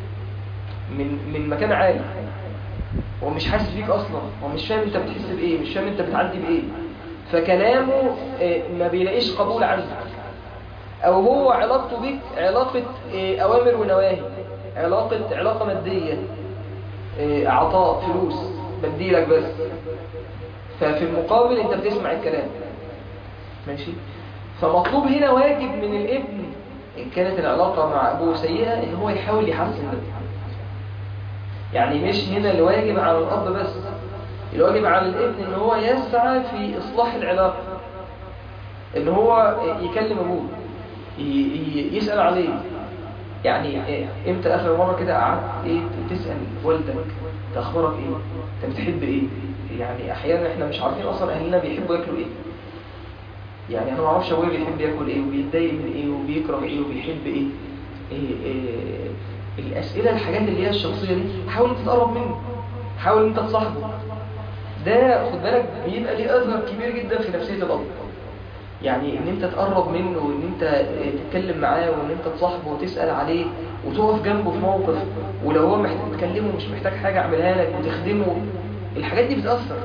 من من مكان عالي هو مش حاسس بيك اصلا هو مش فاهم انت بتحس بايه مش فاهم انت بتعدي بايه فكلامه آه، ما بيلاقيش قبول عندك او هو علاقته بيك علاقة آه، اوامر ونواهي علاقة علاقة مادية آه، عطاء فلوس بديلك بس ففي المقابل انت بتسمع الكلام ماشي فمطلوب هنا واجب من الابن ان كانت العلاقة مع ابوه سيئة ان هو يحاول يحسن ده يعني مش هنا الواجب على الاب بس الواجب على الابن ان هو يسعى في اصلاح العلاقة ان هو يكلم ابوه ي- ي- يسأل عليه يعني إيه، امتى اخر مرة كده قعدت ايه تسأل والدك انت اخبارك ايه انت بتحب ايه يعني احيانا احنا مش عارفين اصلا اهلنا بيحبوا ياكلوا ايه يعني انا ما اعرفش ابويا بيحب ياكل ايه وبيتضايق من ايه وبيكره ايه وبيحب ايه, إيه, إيه الاسئله الحاجات اللي هي الشخصيه دي حاول انت تقرب منه حاول انت تصاحبه ده خد بالك بيبقى ليه اثر كبير جدا في نفسيه الاب يعني ان انت تقرب منه وان انت تتكلم معاه وان انت تصاحبه وتسال عليه وتقف جنبه في موقف ولو هو محتاج تكلمه مش محتاج حاجه اعملها لك وتخدمه الحاجات دي بتاثر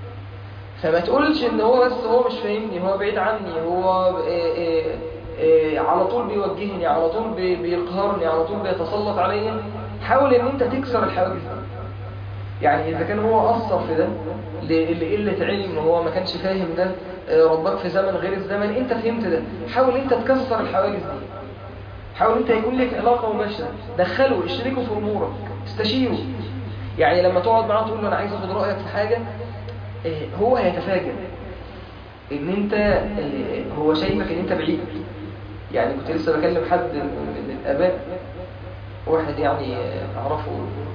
فما تقولش ان هو بس هو مش فاهمني هو بعيد عني هو آه، آه، آه، على طول بيوجهني على طول بي- بيقهرني على طول بيتسلط عليا حاول ان انت تكسر الحواجز دي يعني اذا كان هو اثر في ده ل- لقله علم هو ما كانش فاهم ده آه، ربك في زمن غير الزمن انت فهمت ده حاول انت تكسر الحواجز دي حاول انت يكون لك علاقه مباشره دخله اشركه في امورك استشيره يعني لما تقعد معاه تقول له انا عايز اخد رايك في حاجه آه، هو هيتفاجئ ان انت آه، هو شايفك ان انت بعيد يعني كنت لسه بكلم حد من الاباء واحد يعني آه، اعرفه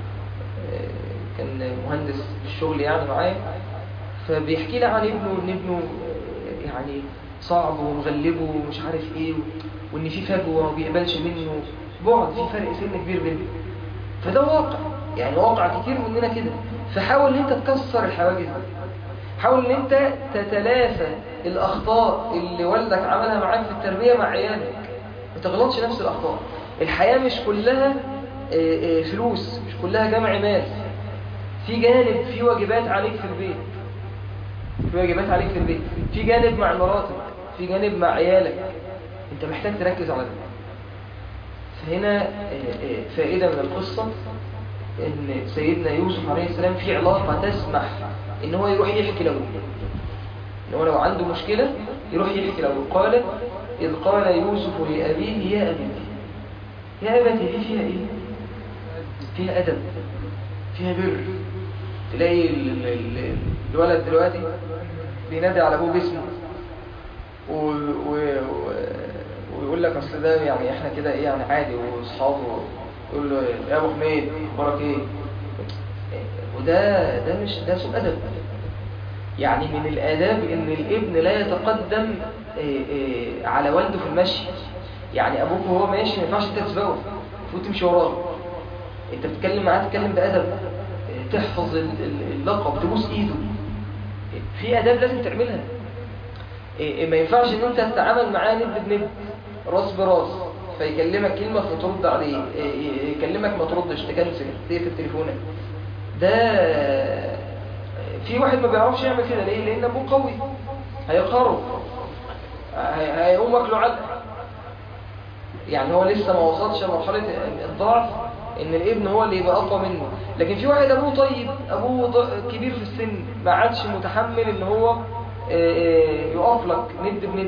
آه، كان مهندس في الشغل يعني معايا فبيحكي لي عن ابنه ان ابنه آه، يعني صعب ومغلبه ومش عارف ايه وان في فجوه وما بيقبلش منه بعد في فرق سن كبير بينهم فده واقع يعني واقع كتير مننا كده فحاول ان انت تكسر الحواجز دي حاول ان انت تتلافى الاخطاء اللي والدك عملها معاك في التربيه مع عيالك ما تغلطش نفس الاخطاء الحياه مش كلها آه، آه، فلوس مش كلها جمع مال في جانب في واجبات عليك في البيت في واجبات عليك في البيت في جانب مع مراتك في جانب مع عيالك انت محتاج تركز على ده فهنا آه، آه، فائدة من القصة ان سيدنا يوسف عليه السلام في علاقة تسمح ان هو يروح يحكي له ان هو لو عنده مشكلة يروح يحكي له قال إذ قال يوسف لأبيه يا أبي يا أبتي دي فيها إيه؟ فيها أدب فيها بر تلاقي ال- ال- ال- الولد دلوقتي بينادي على أبوه باسمه و... و... و... ويقول لك أصل ده يعني إحنا كده إيه يعني عادي وأصحابه يقول له يا أبو حميد أخبارك إيه؟ وده ده مش ده سوء أدب يعني من الآداب إن الابن لا يتقدم إيه، إيه، على والده في المشي يعني أبوك وهو ماشي ما ينفعش أنت تسبقه المفروض تمشي وراه أنت بتتكلم معاه تتكلم بأدب إيه، تحفظ ال- ال- اللقب تبوس إيده إيه، في آداب لازم تعملها إيه، إيه، ما ينفعش إن أنت تتعامل معاه ند بند راس براس فيكلمك كلمة فترد عليه إيه، إيه، يكلمك ما تردش تكنسل تقفل تليفونك ده في واحد ما بيعرفش يعمل كده ليه لان ابوه قوي هيقهره هي- هيقوم واكله علقه يعني هو لسه ما وصلش لمرحله الضعف ان الابن هو اللي يبقى اقوى منه لكن في واحد ابوه طيب ابوه ض- كبير في السن ما عادش متحمل ان هو آه، آه، يقف لك ند بند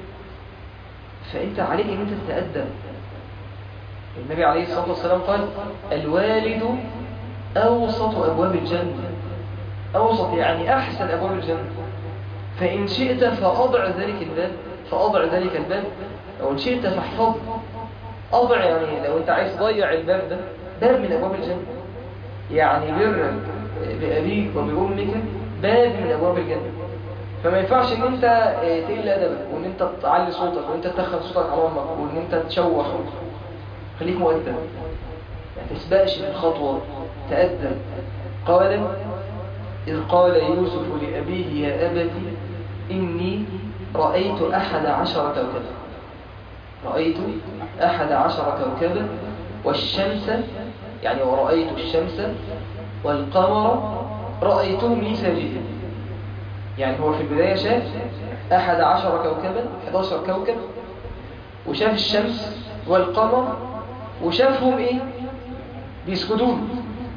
فانت عليك ان انت تتادب النبي عليه الصلاه والسلام قال الوالد اوسط ابواب الجنه أوسط يعني أحسن أبواب الجنة فإن شئت فأضع ذلك الباب فأضع ذلك الباب أو إن شئت فاحفظه أضع يعني لو أنت عايز تضيع الباب ده باب من أبواب الجنة يعني برك بأبيك وبأمك باب من أبواب الجنة فما ينفعش ان انت آه، تقل ادبك وان انت تعلي صوتك وان انت تدخل صوتك على امك وان انت تشوح خليك مؤدب ما تسبقش في الخطوة تأدب قال إذ قال يوسف لأبيه يا أبت إني رأيت أحد عشر كوكبا رأيت أحد عشر كوكبا والشمس يعني ورأيت الشمس والقمر رأيتهم لي ساجدين يعني هو في البداية شاف أحد عشر كوكبا 11 كوكب وشاف الشمس والقمر وشافهم إيه بيسجدون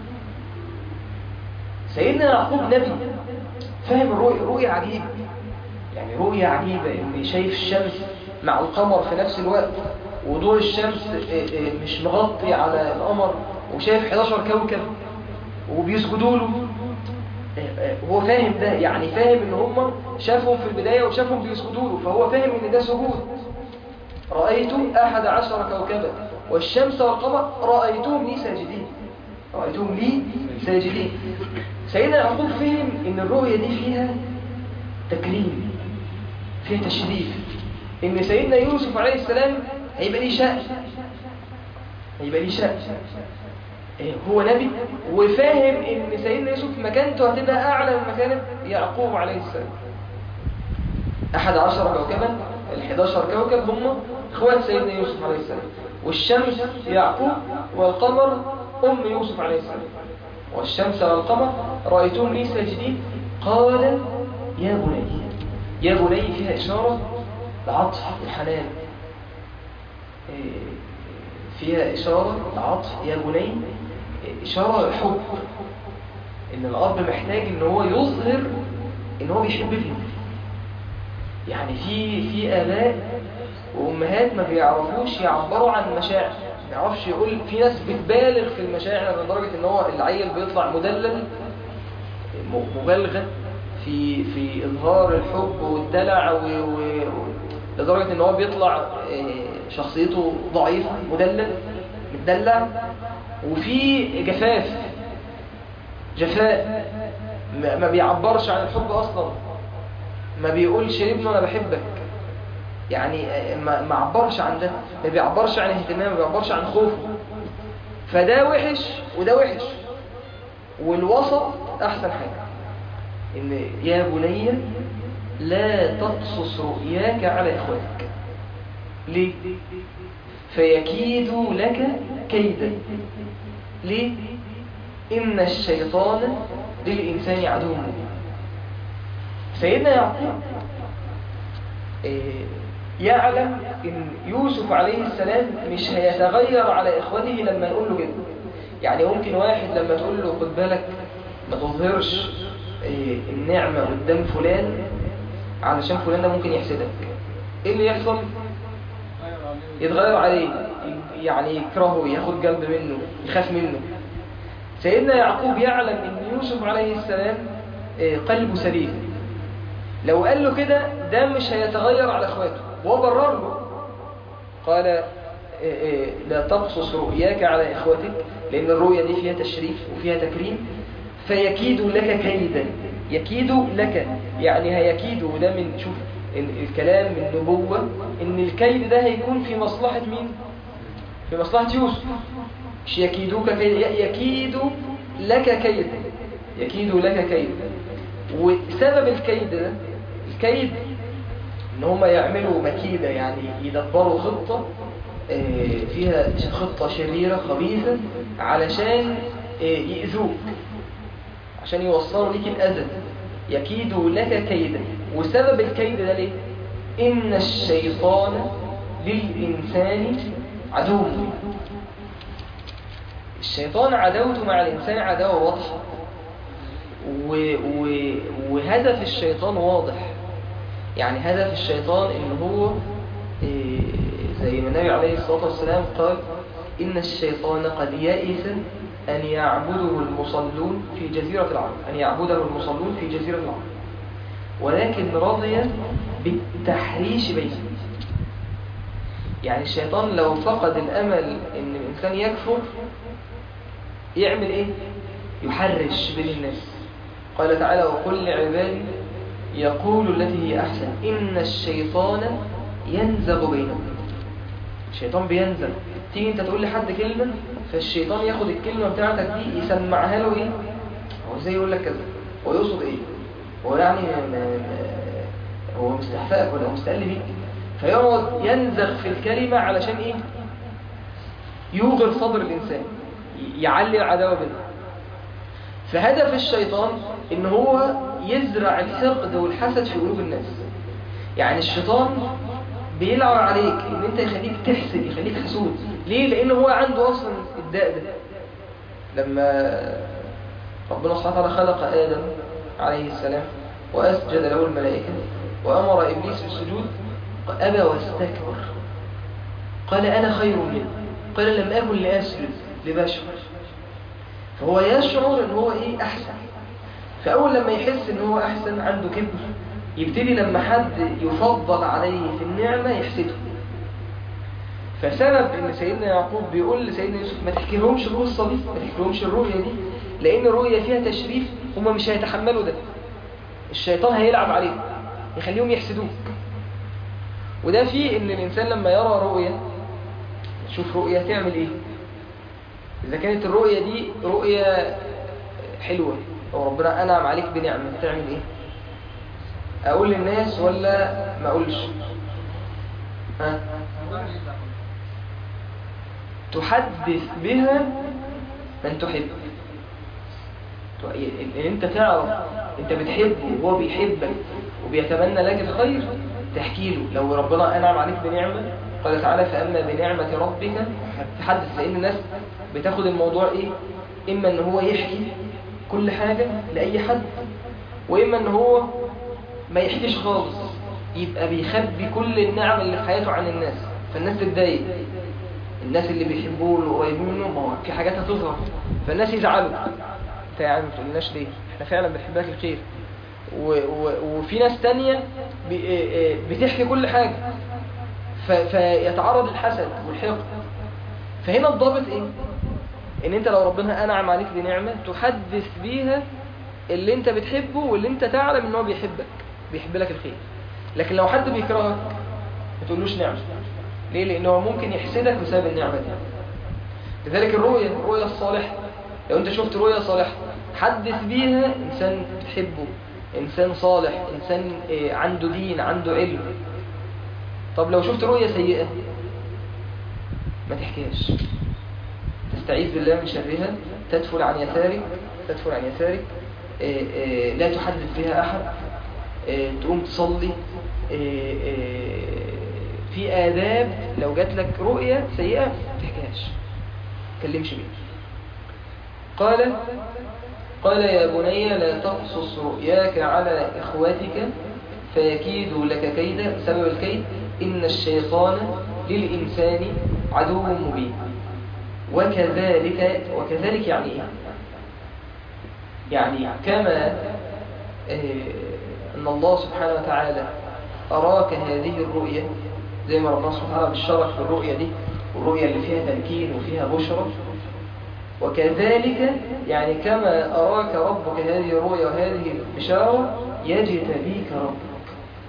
سيدنا يعقوب نبي فاهم الرؤية رؤية عجيبة يعني رؤية عجيبة إن شايف الشمس مع القمر في نفس الوقت وضوء الشمس إيه إيه مش مغطي على القمر وشايف 11 كوكب وبيسجدوا له إيه إيه هو فاهم ده يعني فاهم ان هم شافهم في البداية وشافهم بيسجدوا له فهو فاهم ان ده سجود رأيت أحد عشر كوكبا والشمس والقمر رأيتهم لي ساجدين رأيتهم لي ساجدين سيدنا يعقوب فهم ان الرؤية دي فيها تكريم فيها تشريف ان سيدنا يوسف عليه السلام هيبقى ليه شأن هيبقى ليه شأن إيه، هو نبي وفاهم ان سيدنا يوسف مكانته هتبقى اعلى من مكانة يعقوب عليه السلام احد عشر كوكبا الحداشر كوكب هم اخوات سيدنا يوسف عليه السلام والشمس يعقوب والقمر ام يوسف عليه السلام والشمس والقمر رأيتهم لي ساجدين قال يا بني يا بني فيها إشارة لعطف وحنان إيه، فيها إشارة لعطف يا بني إشارة حب إن الأب محتاج إن هو يظهر إن هو بيحب ابنه يعني في في آباء وأمهات ما بيعرفوش يعبروا عن المشاعر ما بيعرفش يقول في ناس بتبالغ في المشاعر لدرجة إن هو العيل بيطلع مدلل م- مبالغة في في إظهار الحب والدلع و... و... لدرجة إن هو بيطلع آه، شخصيته ضعيفة مدلل متدلع وفي جفاف جفاء ما ما بيعبرش عن الحب أصلا ما بيقولش لابنه أنا بحبك يعني آه، ما ما عبرش عن ده ما بيعبرش عن اهتمامه ما بيعبرش عن خوفه فده وحش وده وحش والوسط أحسن حاجة إن يا بني لا تقصص رؤياك على إخواتك ليه؟ فيكيدوا لك كيدا ليه؟ إن الشيطان للإنسان عدو مبين سيدنا يعقوب إيه، يعلم إن يوسف عليه السلام مش هيتغير على إخوته لما يقول له كده يعني ممكن واحد لما تقول له خد بالك ما تظهرش إيه، النعمة قدام فلان علشان فلان ده ممكن يحسدك ايه اللي يحصل يتغير عليه يعني يكرهه ياخد جنب منه يخاف منه سيدنا يعقوب يعلم ان يوسف عليه السلام آه، قلبه سليم لو قال له كده ده مش هيتغير على اخواته وهو برر له قال آه، آه، لا تقصص رؤياك على اخوتك لان الرؤيا دي فيها تشريف وفيها تكريم فيكيد لك كيدا يكيد لك يعني هيكيد وده من شوف ال- الكلام من نبوة ان الكيد ده هيكون في مصلحة مين في مصلحة يوسف مش يكيدوك كيد يكيد لك كيد يكيد لك كيد وسبب الكيد ده الكيد ان هم يعملوا مكيدة يعني يدبروا خطة آه، فيها خطة شريرة خبيثة علشان آه، يأذوك عشان يوصلوا ليك الأذى يكيدوا لك كيدا وسبب الكيد ده ليه إن الشيطان للإنسان عدو الشيطان عداوته مع الإنسان عداوة واضحة و... و... وهدف الشيطان واضح يعني هدف الشيطان إن هو إيه، زي ما النبي عليه الصلاة والسلام قال إن الشيطان قد يئس أن يعبده المصلون في جزيرة العرب أن يعبده المصلون في جزيرة العرب ولكن رضي بالتحريش بينهم يعني الشيطان لو فقد الأمل إن الإنسان يكفر يعمل إيه؟ يحرش بين الناس قال تعالى وقل لعبادي يقول التي هي أحسن إن الشيطان ينزغ بينهم الشيطان بينزغ تيجي انت تقول لحد كلمة فالشيطان ياخد الكلمة بتاعتك دي يسمعها له ايه هو ازاي يقول لك كذا هو يقصد ايه هو يعني ما ما هو مستحفاك ولا هو مستقل بيك فيقعد ينزغ في الكلمة علشان ايه يوغل صدر الانسان ي- يعلي العداوة بينهم فهدف الشيطان ان هو يزرع الحقد والحسد في قلوب الناس يعني الشيطان بيلعب عليك ان انت يخليك تحسد يخليك حسود ليه لان هو عنده اصلا الداء ده لما ربنا سبحانه وتعالى خلق ادم عليه السلام واسجد له الملائكه وامر ابليس بالسجود ابى واستكبر قال انا خير منه قال لم اكن لاسجد لبشر فهو يشعر ان هو ايه احسن فاول لما يحس ان هو احسن عنده كبر يبتدي لما حد يفضل عليه في النعمة يحسده فسبب ان سيدنا يعقوب بيقول لسيدنا يوسف ما تحكيلهمش القصة دي ما تحكيلهمش الرؤية دي لان الرؤية فيها تشريف هما مش هيتحملوا ده الشيطان هيلعب عليهم يخليهم يحسدوك وده فيه ان الانسان لما يرى رؤية شوف رؤية تعمل ايه اذا كانت الرؤية دي رؤية حلوة او ربنا انعم عليك بنعمة تعمل ايه اقول للناس ولا ما اقولش ها تحدث بها من تحب ان انت تعرف انت بتحبه وهو بيحبك وبيتمنى لك الخير تحكي له لو ربنا انعم عليك بنعمه قال تعالى فاما بنعمه ربك تحدث لان الناس بتاخد الموضوع ايه اما ان هو يحكي كل حاجه لاي حد واما ان هو ما يحكيش خالص يبقى بيخبي كل النعم اللي في حياته عن الناس فالناس تتضايق الناس اللي بيحبوه واللي قريبين منه ما هو في حاجات هتظهر فالناس يزعلوا انت يا عم ما تقولناش ليه احنا فعلا بنحب لك الخير و و وفي ناس تانية بي- إيه إيه بتحكي كل حاجة ف فيتعرض الحسد والحقد فهنا الضابط ايه ان انت لو ربنا انعم عليك بنعمة تحدث بيها اللي انت بتحبه واللي انت تعلم ان هو بيحبك بيحب لك الخير لكن لو حد بيكرهك ما تقولوش نعمة ليه لان هو ممكن يحسدك بسبب النعمة دي لذلك الرؤية الرؤية الصالحة لو انت شفت رؤية صالحة حدث بيها انسان تحبه انسان صالح انسان آه، عنده دين عنده علم طب لو شفت رؤية سيئة ما تحكيهاش تستعيذ بالله من شرها تدفل عن يسارك تدفل عن يسارك آه، آه، لا تحدث بها أحد آه، تقوم تصلي آه، آه، في آداب لو جات لك رؤية سيئة ما تحكيهاش ما تكلمش بيها قال قال يا بني لا تقصص رؤياك على إخوتك فيكيدوا لك كيدا سبب الكيد إن الشيطان للإنسان عدو مبين وكذلك وكذلك يعني ايه يعني كما آه، ان الله سبحانه وتعالى اراك هذه الرؤية زي ما ربنا سبحانه وتعالى بشرك في الرؤية دي والرؤية اللي فيها تمكين وفيها بشرى وكذلك يعني كما أراك ربك هذه الرؤيا وهذه البشارة يجتبيك ربك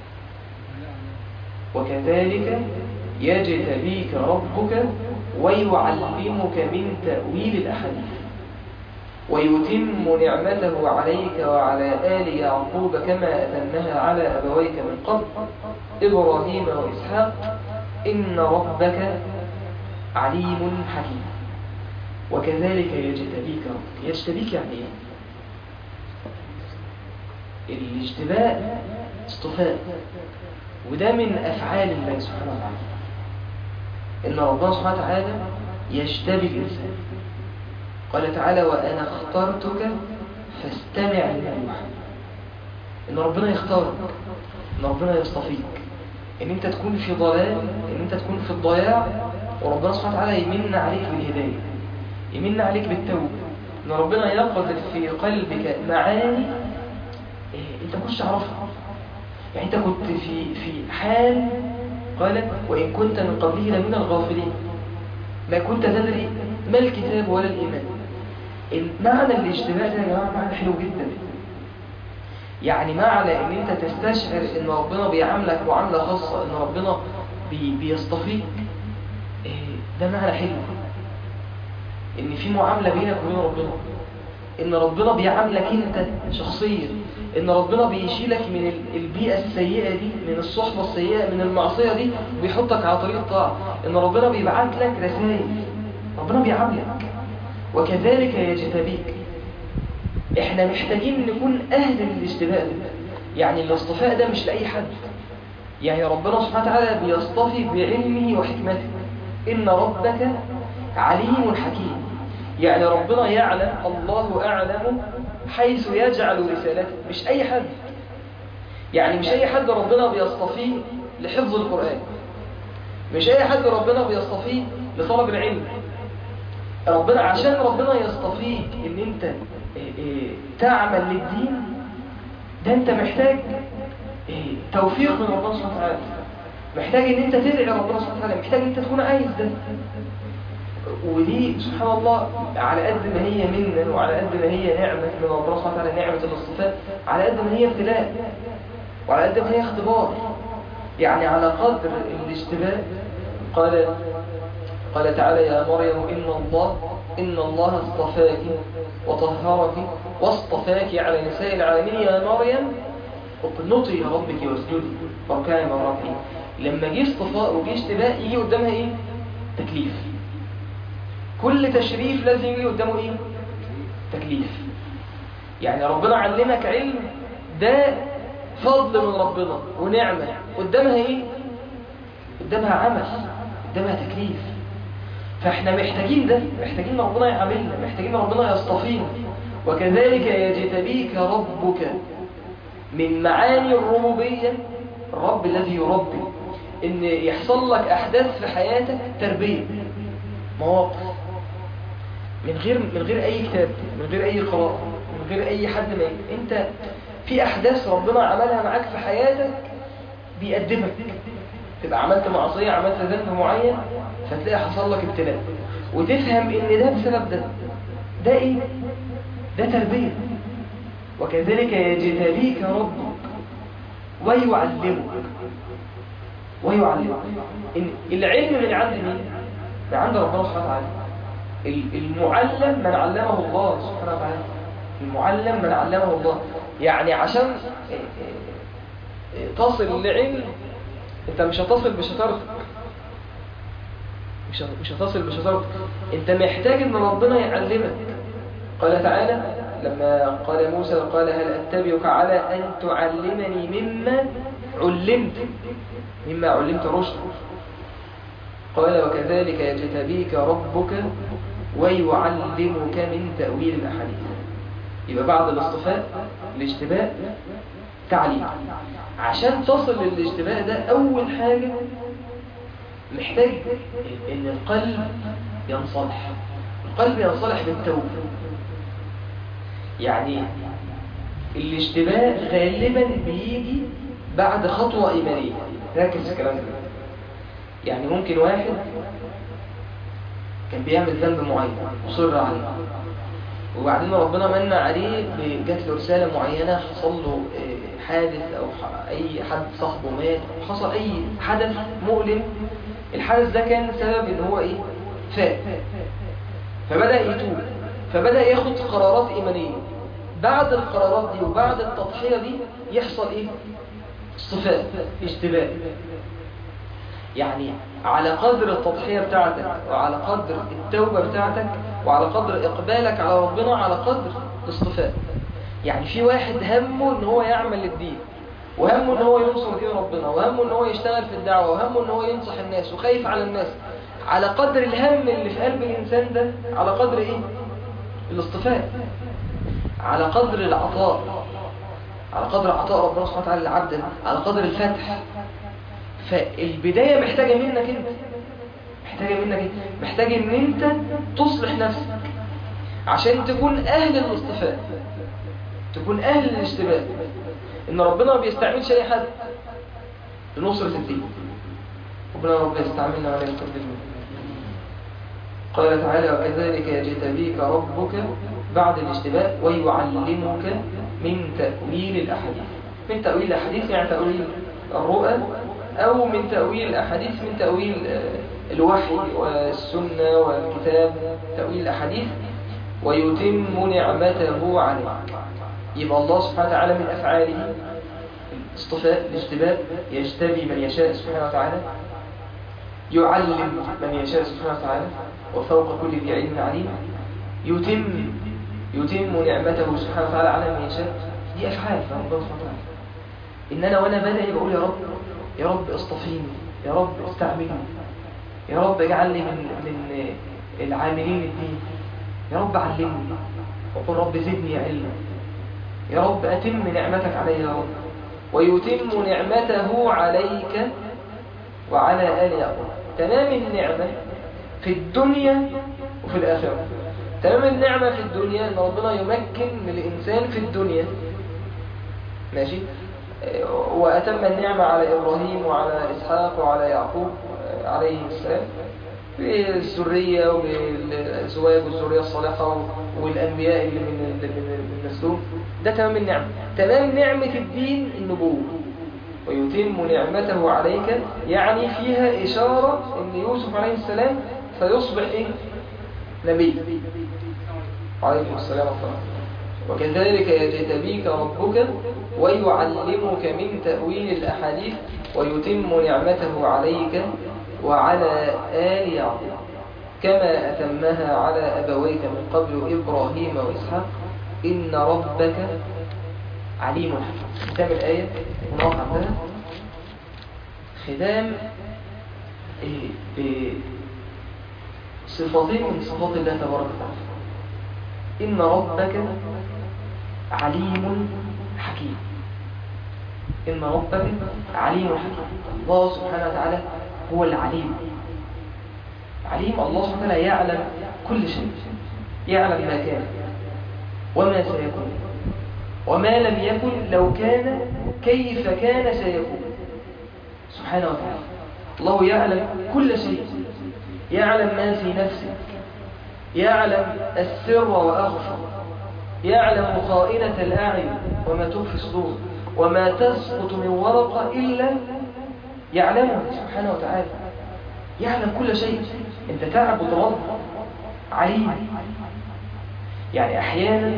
وكذلك يجتبيك ربك ويعلمك من تأويل الأحاديث ويتم نعمته عليك وعلى آل يعقوب كما أتمها على أبويك من قبل إبراهيم وإسحاق إن ربك عليم حكيم وكذلك يجتبيك ربك يجتبيك يعني ايه الاجتباء اصطفاء وده من افعال الله سبحانه وتعالى ان ربنا سبحانه وتعالى يجتبي الانسان قال تعالى وانا اخترتك فاستمع لما يوحى ان ربنا يختارك ان ربنا يصطفيك ان انت تكون في ضلال ان انت تكون في الضياع وربنا سبحانه وتعالى يمن عليك بالهدايه يمن عليك بالتوبة ان ربنا يقذف في قلبك معاني إيه انت ما كنتش تعرفها يعني انت كنت في في حال قال وان كنت من قبله لمن الغافلين ما كنت تدري ما الكتاب ولا الايمان معنى الاجتماع ده يا جماعه معنى حلو جدا يعني معنى ان انت تستشعر ان ربنا بيعاملك معامله خاصه ان ربنا بي بيصطفيك إيه ده معنى حلو ان في معاملة بينك وبين ربنا ان ربنا بيعاملك انت شخصيا ان ربنا بيشيلك من ال- البيئة السيئة دي من الصحبة السيئة من المعصية دي ويحطك على طريق الطاعة ان ربنا بيبعت لك رسائل ربنا بيعاملك وكذلك يجتبيك احنا محتاجين نكون اهل للاجتباء ده يعني الاصطفاء ده مش لأي حد يعني ربنا سبحانه وتعالى بيصطفي بعلمه وحكمته إن ربك عليم حكيم يعني ربنا يعلم الله أعلم حيث يجعل رسالته مش أي حد يعني مش أي حد ربنا بيصطفيه لحفظ القرآن مش أي حد ربنا بيصطفيه لطلب العلم ربنا عشان ربنا يصطفيك ان انت إيه إيه تعمل للدين ده انت محتاج إيه توفيق من ربنا سبحانه وتعالى محتاج ان انت تدعي ربنا سبحانه وتعالى محتاج ان انت تكون عايز ده ودي سبحان الله على قد ما هي منة وعلى قد ما هي نعمة من ربنا سبحانه وتعالى نعمة الاصطفاء على قد ما هي ابتلاء وعلى قد ما هي اختبار يعني على قدر الاشتباه قال قال تعالى يا مريم إن الله إن الله اصطفاك وطهرك واصطفاك على نساء العالمين يا مريم اقنطي لربك واسجدي واركعي مع الراكعين لما جه اصطفاء وجه اشتباه يجي قدامها ايه تكليف كل تشريف لازم يجي قدامه ايه تكليف يعني ربنا علمك علم ده فضل من ربنا ونعمة قدامها ايه قدامها عمل قدامها تكليف فاحنا محتاجين ده محتاجين ربنا يعاملنا محتاجين ربنا يصطفينا وكذلك يجتبيك ربك من معاني الربوبية الرب الذي يربي ان يحصل لك احداث في حياتك تربية مواقف من غير من غير اي كتاب من غير اي قراءة من غير اي حد ما انت في احداث ربنا عملها معاك في حياتك بيقدمك تبقى عملت معصية عملت ذنب معين فتلاقي حصل لك ابتلاء وتفهم ان ده بسبب ده ده ايه ده تربية وكذلك يجتبيك ربك ويعلمك ويعلمك إن العلم من عند مين من عند ربنا سبحانه وتعالى المعلم من علمه الله سبحانه وتعالى المعلم من علمه الله يعني عشان تصل لعلم انت مش هتصل بشطارتك مش مش هتصل بشطارتك انت محتاج ان ربنا يعلمك قال تعالى لما قال موسى قال هل اتبعك على ان تعلمني مما علمت مما علمت رشد قال وكذلك يجتبيك ربك ويعلمك من تأويل الأحاديث يبقى بعد الاصطفاء الاجتباء تعليم عشان تصل للاجتباء ده أول حاجة محتاج ان القلب ينصلح القلب ينصلح بالتوبة يعني الاشتباه غالبا بيجي بعد خطوة إيمانية ركز في الكلام ده يعني ممكن واحد كان بيعمل ذنب معين مصر عليه وبعدين ربنا من عليه جات له رسالة معينة حصل له آه، حادث أو ح- أي حد صاحبه مات حصل أي حدث مؤلم الحدث ده كان سبب إن هو إيه فات فبدأ يتوب فبدأ ياخد قرارات إيمانية بعد القرارات دي وبعد التضحية دي يحصل إيه اصطفاء اشتباه يعني على قدر التضحية بتاعتك وعلى قدر التوبة بتاعتك وعلى قدر إقبالك على ربنا على قدر الاصطفاء يعني في واحد همه ان هو يعمل الدين وهمه ان هو ينصر دين ربنا وهمه ان هو يشتغل في الدعوة وهمه ان هو ينصح الناس وخايف على الناس على قدر الهم اللي في قلب الإنسان ده على قدر ايه الاصطفاء على قدر العطاء على قدر عطاء ربنا سبحانه وتعالى للعبد على قدر الفتح فالبداية محتاجة منك انت محتاجة منك انت محتاج ان انت تصلح نفسك عشان تكون اهل الاصطفاء تكون اهل الاشتباه ان ربنا ما بيستعملش اي حد لنصرة الدين ربنا رب يستعملنا ولا يستبدلنا قال تعالى وكذلك يجتبيك ربك بعد الاشتباه ويعلمك من تأويل الأحاديث من تأويل الأحاديث يعني تأويل الرؤى أو من تأويل الأحاديث من تأويل آه، الوحي والسنة والكتاب تأويل الأحاديث ويتم نعمته عليك يبقى الله سبحانه وتعالى من أفعاله الاصطفاء الاشتباه يجتبي من يشاء سبحانه وتعالى يعلم من يشاء سبحانه وتعالى وفوق كل ذي علم عليم يتم يتم نعمته سبحانه وتعالى على من يشاء دي أفعال من الله سبحانه وتعالى إن أنا وأنا بدأ بقول يا رب يا رب اصطفيني يا رب استعملني يا رب اجعلني من من العاملين الدين يا رب علمني وقل رب زدني علما يا رب أتم نعمتك علي يا رب ويتم نعمته عليك وعلى آل يعقوب تمام النعمة في الدنيا وفي الآخرة تمام النعمة في الدنيا أن ربنا يمكن من الإنسان في الدنيا ماشي آه، وأتم النعمة على إبراهيم وعلى إسحاق وعلى يعقوب آه، عليه السلام بالذرية وبالزواج والذرية الصالحة والأنبياء اللي من اللي من النسلهم ده تمام النعمة تمام نعمة الدين النبوة ويتم نعمته عليك يعني فيها إشارة أن يوسف عليه السلام سيصبح إيه؟ نبي عليكم السلام ورحمة الله وكذلك يجتبيك ربك ويعلمك من تأويل الأحاديث ويتم نعمته عليك وعلى آل يعقوب كما أتمها على أبويك من قبل إبراهيم وإسحاق إن ربك عليم حكيم ختام الآية ونقف عندها ختام إيه، بصفتين من صفات الله تبارك وتعالى إن ربك عليم حكيم إن ربك عليم حكيم الله سبحانه وتعالى هو العليم عليم الله سبحانه وتعالى يعلم كل شيء يعلم ما كان وما سيكون وما لم يكن لو كان كيف كان سيكون سبحانه وتعالى الله يعلم كل شيء يعلم ما في نفسك يعلم السر وأخفى يعلم خائنة الأعين وما تخفي الصدور وما تسقط من ورقة إلا يعلمه سبحانه وتعالى يعلم كل شيء انت تعبد رب عليم يعني أحيانا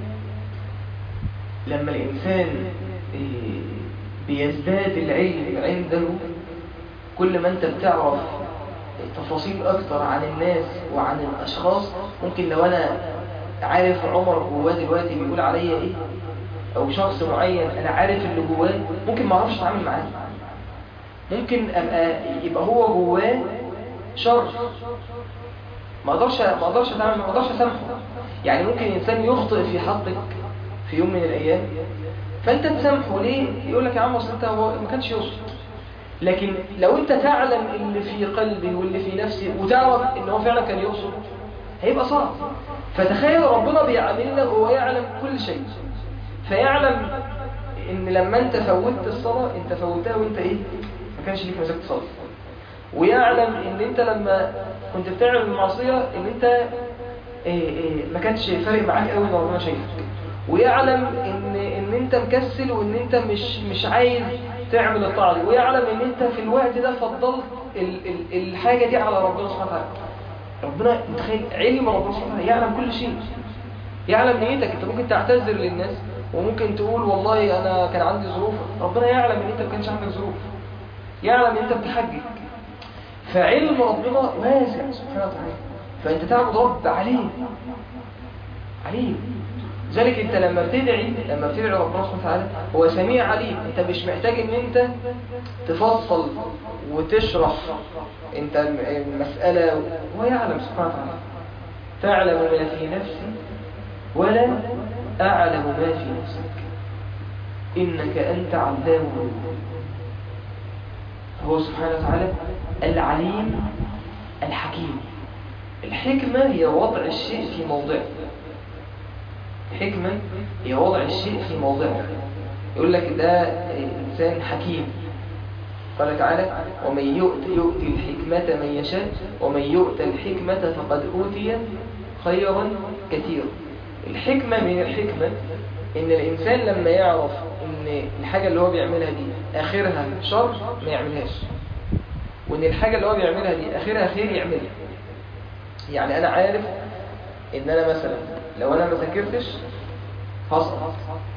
لما الإنسان إيه، بيزداد العلم عنده كل ما انت بتعرف تفاصيل أكتر عن الناس وعن الأشخاص ممكن لو أنا عارف عمر جواه دلوقتي بيقول عليا إيه أو شخص معين أنا عارف اللي جواه ممكن ما أعرفش أتعامل معاه ممكن أبقى يبقى هو جواه شر ما اقدرش ما اقدرش اتعامل ما اقدرش اسامحه يعني ممكن انسان يخطئ في حقك في يوم من الايام فانت تسامحه ليه يقول لك يا عم اصل انت هو ما كانش يقصد لكن لو انت تعلم اللي في قلبي واللي في نفسي وتعرف ان هو فعلا كان يقصد هيبقى صعب فتخيل ربنا بيعاملنا وهو يعلم كل شيء فيعلم ان لما انت فوتت الصلاة انت فوتها وانت ايه ما كانش ليك مزاج تصلي ويعلم ان انت لما كنت بتعمل المعصية ان انت إيه إيه ما كانش فارق معاك قوي ان ربنا شايفك ويعلم ان ان انت مكسل وان انت مش مش عايز تعمل الطاعه دي ويعلم ان انت في الوقت ده فضلت ال ال الحاجه دي على ربنا سبحانه وتعالى ربنا متخيل علم ربنا سبحانه وتعالى يعلم كل شيء يعلم نيتك انت ممكن تعتذر للناس وممكن تقول والله انا كان عندي ظروف ربنا يعلم ان انت ما كانش عندك ظروف يعلم ان انت بتحجج فعلم ربنا واسع سبحانه وتعالى فانت تعبد رب عليم عليم ذلك انت لما بتدعي لما بتدعي ربنا سبحانه وتعالى هو سميع عليم انت مش محتاج ان انت تفصل وتشرح انت المسألة هو يعلم سبحانه وتعالى تعلم ما في نفسي ولا أعلم ما في نفسك إنك أنت علام الغيوب هو سبحانه وتعالى العليم الحكيم الحكمة هي وضع الشيء في موضعه الحكمة هي وضع الشيء في موضعه يقول لك ده إنسان حكيم قال تعالى ومن يؤت يؤتي الحكمة من يشاء ومن يؤت الحكمة فقد أوتي خيرا كثيرا الحكمة من الحكمة إن الإنسان لما يعرف إن الحاجة اللي هو بيعملها دي آخرها شر ما يعملهاش وإن الحاجة اللي هو بيعملها دي آخرها خير يعملها يعني أنا عارف إن أنا مثلا لو أنا ما ذاكرتش هسقط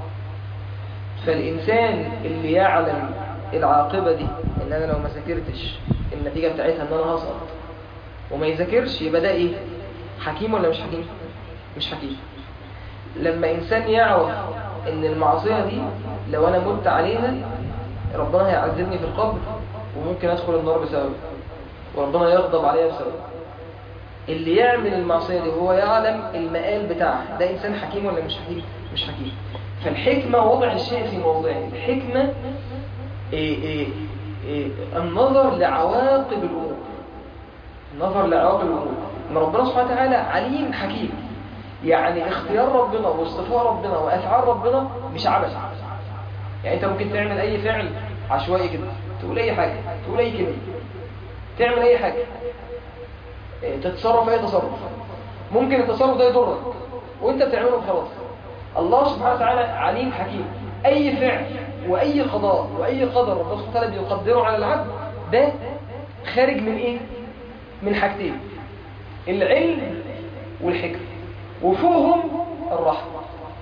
فالإنسان اللي يعلم العاقبة دي إن أنا لو ما ذاكرتش النتيجة بتاعتها إن أنا هسقط وما يذاكرش يبقى ده إيه حكيم ولا مش حكيم مش حكيم لما إنسان يعرف إن المعصية دي لو أنا مت عليها ربنا هيعذبني في القبر وممكن أدخل النار بسببه وربنا يغضب عليها بسببه اللي يعمل المعصية دي وهو يعلم المقال بتاعها ده إنسان حكيم ولا مش حكيم مش حكيم فالحكمة وضع الشيء في موضعه الحكمة إيه إيه إيه النظر لعواقب الأمور النظر لعواقب الأمور إن ربنا سبحانه وتعالى عليم حكيم يعني اختيار ربنا واصطفاء ربنا وأفعال ربنا مش عبث يعني أنت ممكن تعمل أي فعل عشوائي كده تقول أي حاجة تقول أي كلمة تعمل أي حاجة تتصرف أي تصرف ممكن التصرف ده يضرك وانت بتعمله خلاص الله سبحانه وتعالى عليم حكيم أي فعل وأي قضاء وأي قدر الله سبحانه وتعالى بيقدره على العبد ده خارج من إيه؟ من حاجتين العلم والحكمة وفوقهم الرحمة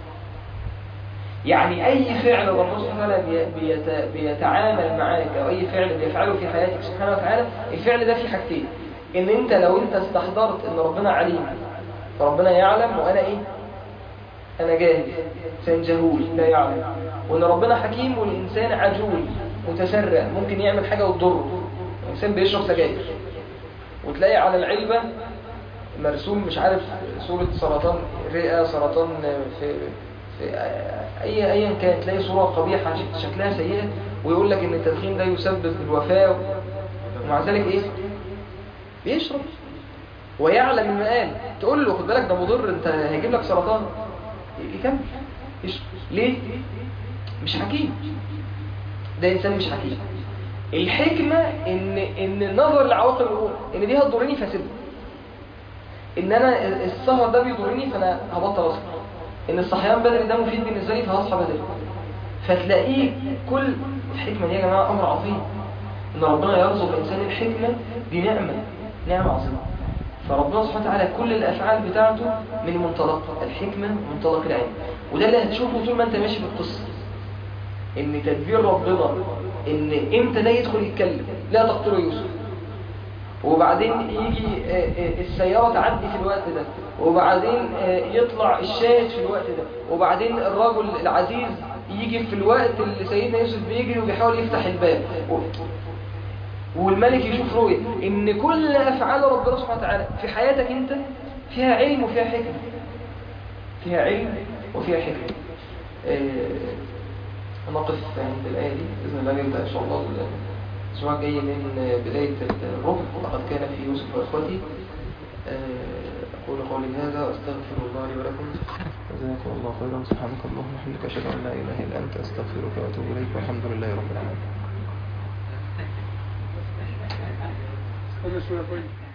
يعني أي فعل الله سبحانه وتعالى بيت- بيتعامل معاك أو أي فعل بيفعله في حياتك سبحانه وتعالى الفعل ده فيه حاجتين إن أنت لو أنت استحضرت إن ربنا عليم ربنا يعلم وأنا إيه أنا جاهل إنسان جهول لا يعلم وإن ربنا حكيم والإنسان عجول متسرع ممكن يعمل حاجة وتضره الإنسان بيشرب سجاير وتلاقي على العلبة مرسوم مش عارف صورة سرطان رئة سرطان في, في أي أيا كان تلاقي صورة قبيحة شكلها سيئة ويقول لك إن التدخين ده يسبب الوفاة ومع ذلك إيه؟ بيشرب ويعلم المقال تقول له خد بالك ده مضر انت هيجيب لك سرطان يكمل يشرب ليه؟ مش حكيم ده إنسان مش حكيم الحكمة إن إن النظر لعواقب الأمور إن دي هتضرني فاسيبها إن أنا السهر ده بيضرني فأنا هبطل أسهر إن الصحيان بدري ده مفيد بالنسبة لي فهصحى بدري فتلاقيه كل الحكمة دي يا جماعة أمر عظيم إن ربنا يرزق الإنسان الحكمة دي نعمة نعمة عظيمة فربنا سبحانه وتعالى كل الأفعال بتاعته من منطلق الحكمة منطلق العلم وده اللي هتشوفه طول ما أنت ماشي في القصة ان تدبير ربنا ان امتى ده يدخل يتكلم لا تقتله يوسف وبعدين يجي آه، آه، السيارة تعدي في الوقت ده وبعدين آه، يطلع الشاهد في الوقت ده وبعدين الرجل العزيز يجي في الوقت اللي سيدنا يوسف بيجري وبيحاول يفتح الباب و- والملك يشوف رؤية ان كل افعال ربنا سبحانه وتعالى في حياتك انت فيها علم وفيها حكمة فيها علم وفيها حكمة آه، نقف عند الآية دي بإذن الله نبدأ إن شاء الله الأسبوع الجاي من بداية الربع لقد كان في يوسف وإخوتي آه، أقول قولي هذا وأستغفر الله لي ولكم جزاكم الله خيرا سبحانك اللهم وبحمدك أشهد أن لا إله إلا أنت أستغفرك وأتوب إليك والحمد لله رب العالمين استنى شوية طيب